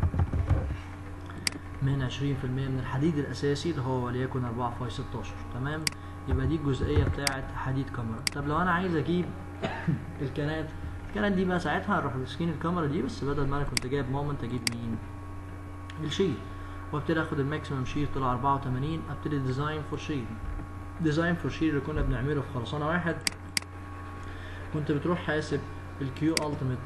من 20% من الحديد الاساسي اللي هو وليكن 4 فاي 16 تمام يبقى دي الجزئية بتاعت حديد كاميرا طب لو انا عايز اجيب الكنات الكنات دي بقى ساعتها هروح ماسكين الكاميرا دي بس بدل ما انا كنت جايب مومنت اجيب مين الشير وابتدي اخد الماكسيمم شير طلع 84 ابتدي ديزاين فور شير ديزاين فور شير اللي كنا بنعمله في خرسانة واحد كنت بتروح حاسب الكيو التيميت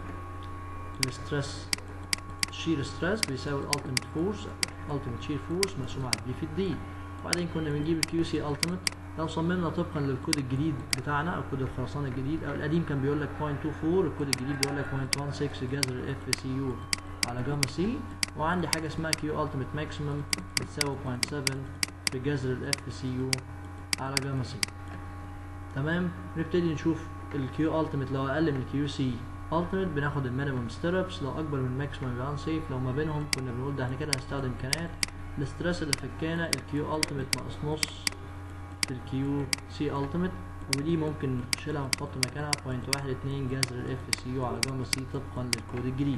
الستريس شير ستريس بيساوي الالتيميت فورس التيميت شير فورس مقسوم على دي في الدي وبعدين كنا بنجيب الكيو سي التيميت لو صممنا طبقا للكود الجديد بتاعنا او كود الخرسانه الجديد او القديم كان بيقول لك 0.24 الكود الجديد بيقول لك 0.16 جذر الاف سي يو على جاما سي وعندي حاجه اسمها كيو التيميت ماكسيمم بتساوي 0.7 في جذر الاف سي يو على جاما سي تمام نبتدي نشوف الكيو التيميت لو اقل من الكيو سي التيميت بناخد المينيمم ستيربس لو اكبر من الماكسيمم يبقى انسيف لو ما بينهم كنا بنقول ده احنا كده هنستخدم كانات الاسترس اللي في الكانه الكيو التيميت ناقص نص في الكيو سي التيميت ودي ممكن نشيلها ونحط مكانها 0.12 جذر الاف سي يو على جاما سي طبقا للكود الجديد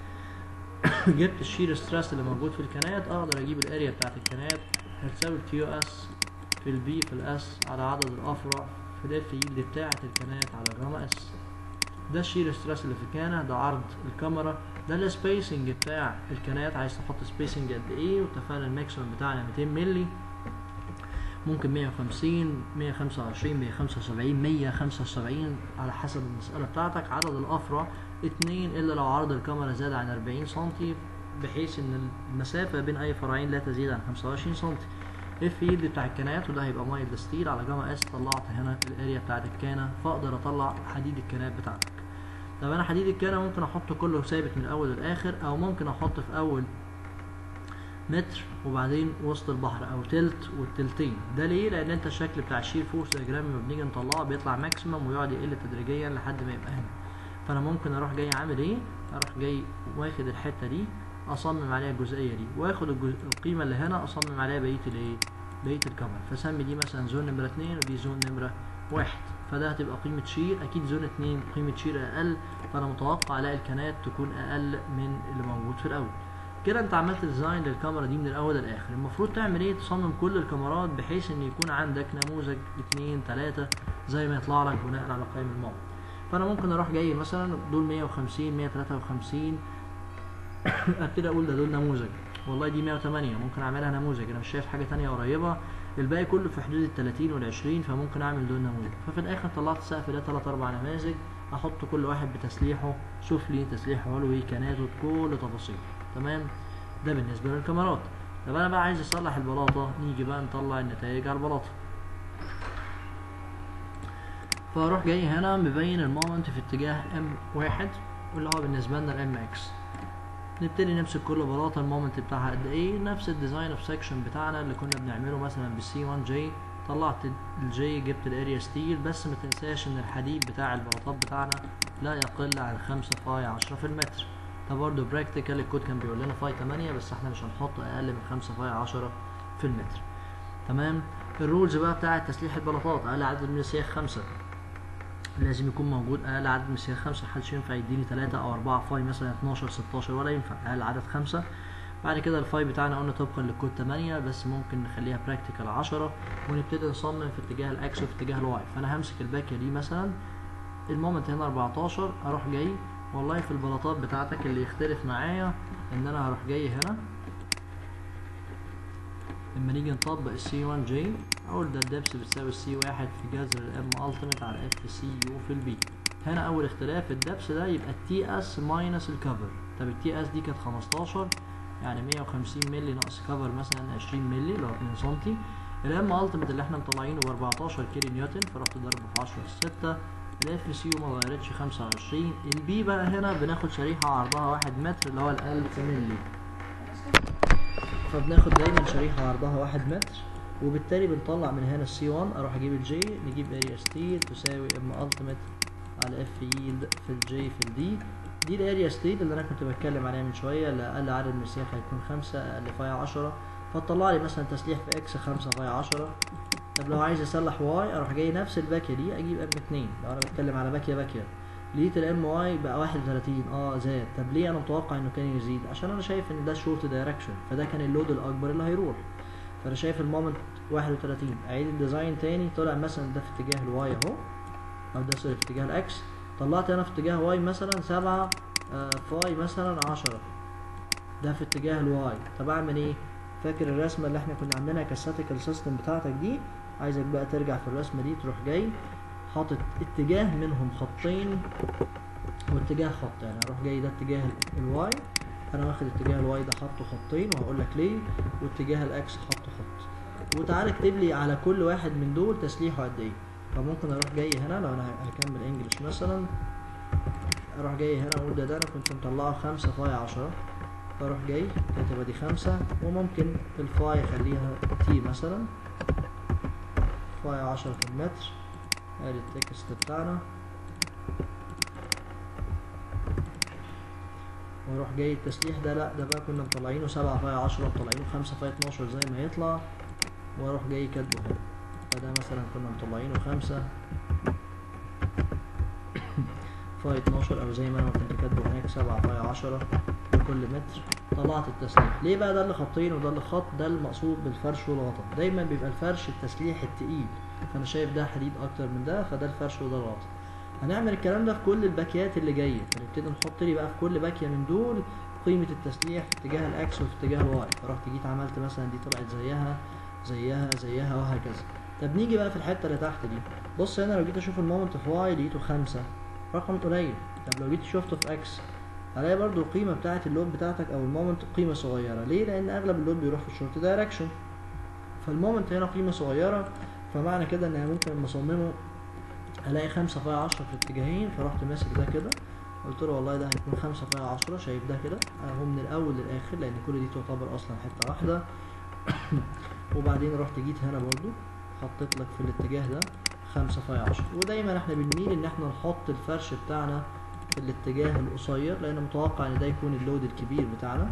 جبت الشير ستريس اللي موجود في الكنات اقدر اجيب الاريا بتاعت الكنات هتساوي الكيو اس في البي في الاس على عدد الافرع في الاف يلد بتاعت الكنات على جاما اس ده الشير ستريس اللي في الكانه ده عرض الكاميرا ده السبيسنج بتاع الكنات عايز تحط سبيسنج قد ايه واتفقنا الماكسيمم بتاعنا 200 مللي ممكن 150 125 175 175 على حسب المسألة بتاعتك عدد الأفرع اتنين إلا لو عرض الكاميرا زاد عن 40 سنتي بحيث إن المسافة بين أي فرعين لا تزيد عن 25 سنتي اف يلد بتاع الكنات وده هيبقى مايل ستيل على جاما اس طلعت هنا الاريا بتاعت الكانة فاقدر اطلع حديد الكنات بتاعتك طب انا حديد الكانة ممكن احطه كله ثابت من الاول للاخر او ممكن احط في اول متر وبعدين وسط البحر او تلت والتلتين ده ليه لان انت الشكل بتاع الشير فورس دياجرام لما بنيجي نطلعه بيطلع ماكسيمم ويقعد يقل تدريجيا لحد ما يبقى هنا فانا ممكن اروح جاي عامل ايه اروح جاي واخد الحته دي اصمم عليها الجزئيه دي واخد الجزء القيمه اللي هنا اصمم عليها بقيه الايه بقيه الكاميرا فسمي دي مثلا زون نمره اتنين ودي زون نمره واحد فده هتبقى قيمه شير اكيد زون اتنين قيمه شير اقل فانا متوقع الاقي الكنات تكون اقل من اللي موجود في الاول كده انت عملت ديزاين للكاميرا دي من الاول للاخر المفروض تعمل ايه تصمم كل الكاميرات بحيث ان يكون عندك نموذج اتنين تلاتة زي ما يطلع لك بناء على قيم الموقع فانا ممكن اروح جاي مثلا دول 150 153 ابتدي اقول ده دول نموذج والله دي 108 ممكن اعملها نموذج انا مش شايف حاجه تانية قريبه الباقي كله في حدود ال 30 وال 20 فممكن اعمل دول نموذج ففي الاخر طلعت السقف ده 3 4 نماذج احط كل واحد بتسليحه سفلي تسليح علوي كناته كل تفاصيله تمام ده بالنسبه للكاميرات طب انا بقى عايز اصلح البلاطه نيجي بقى نطلع النتائج على البلاطه فاروح جاي هنا مبين المومنت في اتجاه ام واحد واللي هو بالنسبه لنا الام اكس نبتدي نمسك كل بلاطه المومنت بتاعها قد ايه نفس الديزاين اوف سكشن بتاعنا اللي كنا بنعمله مثلا بالسي 1 جي طلعت الجي جبت الاريا ستيل بس ما تنساش ان الحديد بتاع البلاطات بتاعنا لا يقل عن 5 فاي 10 في المتر ده برضه براكتيكال الكود كان بيقول لنا فاي 8 بس احنا مش هنحط اقل من 5 فاي 10 في المتر تمام الرولز بقى بتاعه تسليح البلاطات اقل عدد من السياخ 5 لازم يكون موجود اقل عدد من السياخ خمسه محدش ينفع يديني ثلاثة او اربعة فاي مثلا 12 16 ولا ينفع اقل عدد خمسة بعد كده الفاي بتاعنا قلنا طبقا للكود 8 بس ممكن نخليها براكتيكال 10 ونبتدي نصمم في اتجاه الاكس وفي اتجاه الواي فانا همسك الباكيه دي مثلا المومنت هنا 14 اروح جاي والله في البلاطات بتاعتك اللي يختلف معايا ان انا هروح جاي هنا لما نيجي نطبق السي 1 جي اقول ده الدبس بتساوي السي واحد في جذر الام التيميت على اف سي يو في البي هنا اول اختلاف الدبس ده يبقى التي اس ماينس الكفر طب التي اس دي كانت 15 يعني 150 مللي ناقص كفر مثلا 20 مللي اللي هو 2 سم الام التيميت اللي احنا مطلعينه ب 14 كيلو نيوتن فرحت ضربه في 10 في 6 الاف سي يو ما غيرتش 25 البي بقى هنا بناخد شريحه عرضها 1 متر اللي هو ال 1000 مللي فبناخد دايما شريحة عرضها واحد متر وبالتالي بنطلع من هنا السي 1 اروح اجيب الجي نجيب اريا ستيل تساوي ام التيميت على اف ييلد في الجي في الدي دي الاريا ستيل اللي انا كنت بتكلم عليها من شويه اللي اقل عدد من السياخ هيكون خمسة اقل فاي 10 فتطلع لي مثلا تسليح في اكس خمسة فاي 10 طب لو عايز اسلح واي اروح جاي نفس الباكيه دي اجيب ام 2 لو انا بتكلم على باكيه باكيه لقيت الام واي بقى 31 اه زاد طب ليه انا متوقع انه كان يزيد عشان انا شايف ان ده شورت دايركشن فده كان اللود الاكبر اللي هيروح فانا شايف المومنت 31 اعيد الديزاين تاني طلع مثلا ده في اتجاه الواي اهو او ده في اتجاه الاكس طلعت انا في اتجاه واي مثلا 7 آه فاي مثلا 10 ده في اتجاه الواي طب اعمل ايه فاكر الرسمه اللي احنا كنا عاملينها كاستاتيكال سيستم بتاعتك دي عايزك بقى ترجع في الرسمه دي تروح جاي حاطط اتجاه منهم خطين واتجاه خط يعني اروح جاي ده اتجاه الواي انا واخد اتجاه الواي ده حاطه خطين وهقول لك ليه واتجاه الاكس حاطه خط وتعالى اكتب لي على كل واحد من دول تسليحه قد ايه فممكن اروح جاي هنا لو انا هكمل انجلش مثلا اروح جاي هنا اقول ده ده انا كنت مطلعه خمسة فاي عشرة فاروح جاي كاتبه دي خمسة وممكن الفاي اخليها تي مثلا فاي عشرة في المتر ادي التكست بتاعنا واروح جاي التسليح ده لا ده بقى كنا مطلعينه سبعة فاي عشرة مطلعينه خمسة فاي اتناشر زي ما يطلع واروح جاي كاتبه هنا فده مثلا كنا مطلعينه خمسة فاي اتناشر او زي ما انا كنت كاتبه هناك سبعة فاي عشرة لكل متر طلعت التسليح ليه بقى ده اللي خطين وده اللي خط ده المقصود بالفرش والغطا دايما بيبقى الفرش التسليح التقيل فانا شايف ده حديد اكتر من ده فده الفرش وده الغطا هنعمل الكلام ده في كل الباكيات اللي جايه فنبتدي نحط لي بقى في كل باكيه من دول قيمه التسليح في اتجاه الاكس وفي اتجاه الواي فرحت جيت عملت مثلا دي طلعت زيها زيها زيها وهكذا طب نيجي بقى في الحته اللي تحت دي بص هنا لو جيت اشوف المومنت في واي لقيته خمسة رقم قليل طب لو جيت شفته في اكس هلاقي برضو القيمة بتاعة اللود بتاعتك أو المومنت قيمة صغيرة ليه؟ لأن أغلب اللود بيروح في الشورت دايركشن فالمومنت هنا قيمة صغيرة فمعنى كده إن أنا ممكن لما أصممه ألاقي خمسة فاي عشرة في اتجاهين فرحت ماسك ده كده قلت له والله ده هيكون خمسة فاي عشرة شايف ده كده أهو من الأول للآخر لأن كل دي تعتبر أصلا حتة واحدة وبعدين رحت جيت هنا برضو حطيت لك في الاتجاه ده خمسة فاي عشرة ودايما احنا بنميل إن احنا نحط الفرش بتاعنا في الاتجاه القصير لان متوقع ان ده يكون اللود الكبير بتاعنا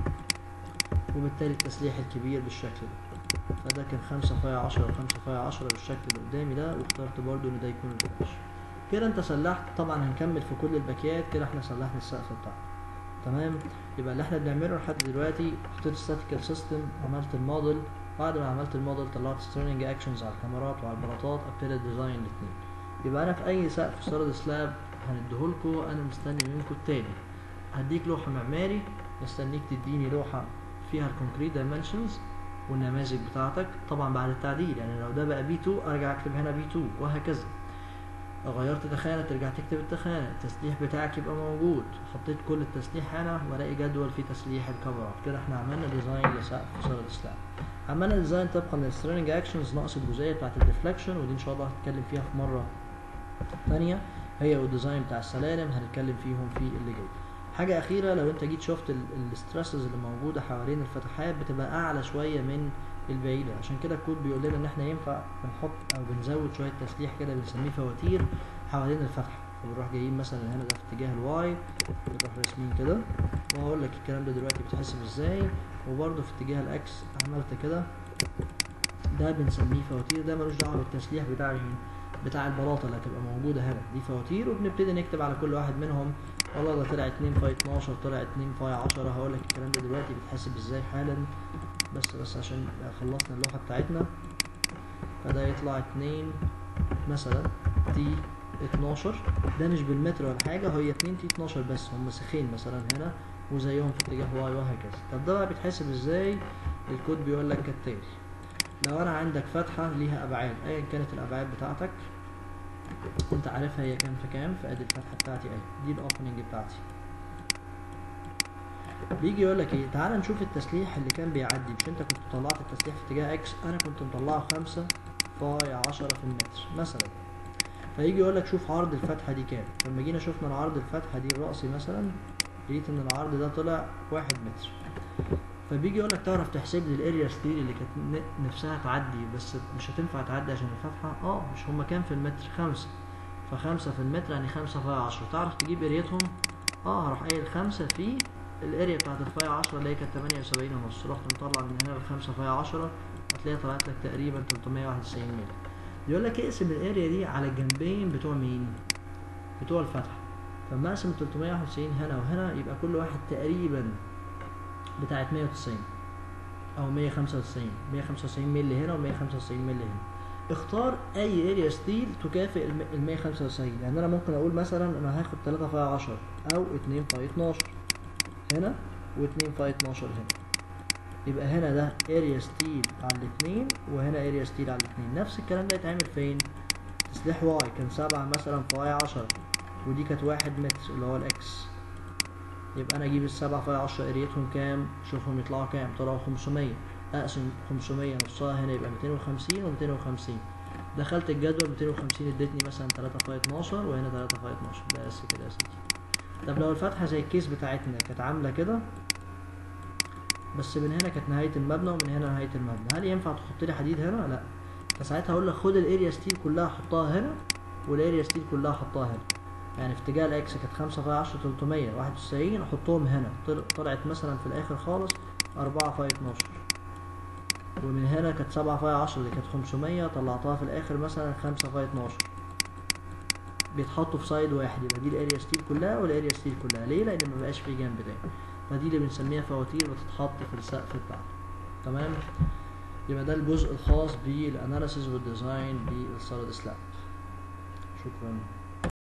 وبالتالي التسليح الكبير بالشكل ده فده كان خمسة فاي عشرة وخمسة فاي عشرة بالشكل اللي قدامي ده واخترت برضو ان ده يكون الفرش كده انت سلحت طبعا هنكمل في كل الباكيات كده احنا سلحنا السقف بتاعنا تمام يبقى اللي احنا بنعمله لحد دلوقتي حطيت statical سيستم عملت الموديل بعد ما عملت الموديل طلعت سترينج اكشنز على الكاميرات وعلى البلاطات ابتدي ديزاين الاثنين يبقى انا في اي سقف سوليد سلاب هنديهولكوا انا مستني منكم التاني هديك لوحة معماري مستنيك تديني لوحة فيها الكونكريت دايمنشنز والنماذج بتاعتك طبعا بعد التعديل يعني لو ده بقى بي 2 ارجع اكتب هنا بي 2 وهكذا غيرت تخانة ترجع تكتب التخانة التسليح بتاعك يبقى موجود حطيت كل التسليح هنا والاقي جدول فيه تسليح الكاميرات كده احنا عملنا ديزاين لسقف سوليد سلاب عملنا ديزاين طبقا للسترينج اكشنز ناقص الجزئية بتاعت الديفليكشن ودي ان شاء الله هنتكلم فيها في مرة ثانية هي والديزاين بتاع السلالم هنتكلم فيهم في اللي جاي حاجة أخيرة لو أنت جيت شفت الستريسز اللي موجودة حوالين الفتحات بتبقى أعلى شوية من البعيدة عشان كده الكود بيقول لنا إن إحنا ينفع بنحط أو بنزود شوية تسليح كده بنسميه فواتير حوالين الفتحة فبنروح جايين مثلا هنا ده في اتجاه الواي بنروح راسمين كده وهقول لك الكلام ده دلوقتي بيتحسب ازاي وبرده في اتجاه الاكس عملت كده ده بنسميه فواتير ده ملوش دعوه بالتسليح بتاع مين بتاع البلاطه اللي هتبقى موجوده هنا دي فواتير وبنبتدي نكتب على كل واحد منهم والله ده طلع 2 فاي 12 طلع 2 فاي 10 هقول لك الكلام ده دلوقتي بيتحسب ازاي حالا بس بس عشان خلصنا اللوحه بتاعتنا فده يطلع 2 مثلا تي 12 ده مش بالمتر ولا حاجه هي 2 تي 12 بس هم سخين مثلا هنا وزيهم في اتجاه واي وهكذا طب ده بقى بيتحسب ازاي الكود بيقول لك كالتالي لو انا عندك فتحه ليها ابعاد ايا كانت الابعاد بتاعتك انت عارفها هي كام في كام فادي الفتحه بتاعتي اهي دي الاوبننج بتاعتي بيجي يقول لك ايه تعال نشوف التسليح اللي كان بيعدي مش انت كنت طلعت التسليح في اتجاه اكس انا كنت مطلعه خمسة فاي عشرة في المتر مثلا فيجي يقول لك شوف عرض الفتحة دي كام لما جينا شفنا العرض الفتحة دي الرأسي مثلا لقيت ان العرض ده طلع واحد متر فبيجي يقول لك تعرف تحسب لي الاريا ستيل اللي كانت ن- نفسها تعدي بس مش هتنفع تعدي عشان الفتحة اه مش هما كام في المتر خمسة فخمسة في المتر يعني خمسة فاي عشرة تعرف تجيب اريتهم اه هروح قايل خمسة في الاريا بتاعت الفاي عشرة اللي هي كانت تمانية وسبعين ونص رحت مطلع من هنا الخمسة فاي عشرة هتلاقيها طلعت لك تقريبا تلتمية واحد وتسعين مللي يقول لك اقسم الاريا دي على الجنبين بتوع مين؟ بتوع الفتحة فلما اقسم 391 هنا وهنا يبقى كل واحد تقريبا بتاعت 190 او 195 195 مللي هنا و195 مللي هنا اختار اي اريا ستيل تكافئ ال 195 يعني انا ممكن اقول مثلا انا هاخد 3 فاي 10 او 2 فاي 12 هنا و2 فاي 12 هنا يبقى هنا ده اريا ستيل على الاثنين وهنا اريا ستيل على الاثنين نفس الكلام ده يتعمل فين تسليح واي كان سبعة مثلا فاي 10 ودي كانت واحد متر اللي هو الاكس يبقى انا اجيب السبعة فاي عشرة اريتهم كام شوفهم يطلعوا كام طلعوا 500 اقسم 500 نصها هنا يبقى 250 و 250 دخلت الجدول 250 ادتني مثلا 3 فاي 12 وهنا 3 فاي 12 بس كده يا سيدي طب لو الفتحة زي الكيس بتاعتنا كانت عاملة كده بس من هنا كانت نهاية المبنى ومن هنا نهاية المبنى هل ينفع تحط لي حديد هنا؟ لا فساعتها اقول لك خد الاريا ستيل كلها حطها هنا والاريا ستيل كلها حطها هنا يعني في اتجاه الاكس كانت 5 في 10 300 91 احطهم هنا طل- طلعت مثلا في الاخر خالص 4 في 12 ومن هنا كانت 7 في 10 دي كانت 500 طلعتها في الاخر مثلا 5 في 12 بيتحطوا في سايد واحد يبقى دي الاريا ستيل كلها والاريا ستيل كلها ليه لان ما بقاش في جنب تاني فدي اللي بنسميها فواتير بتتحط في السقف بتاعنا تمام يبقى ده الجزء الخاص بالاناليسيز والديزاين بالسوليد سلاب شكرا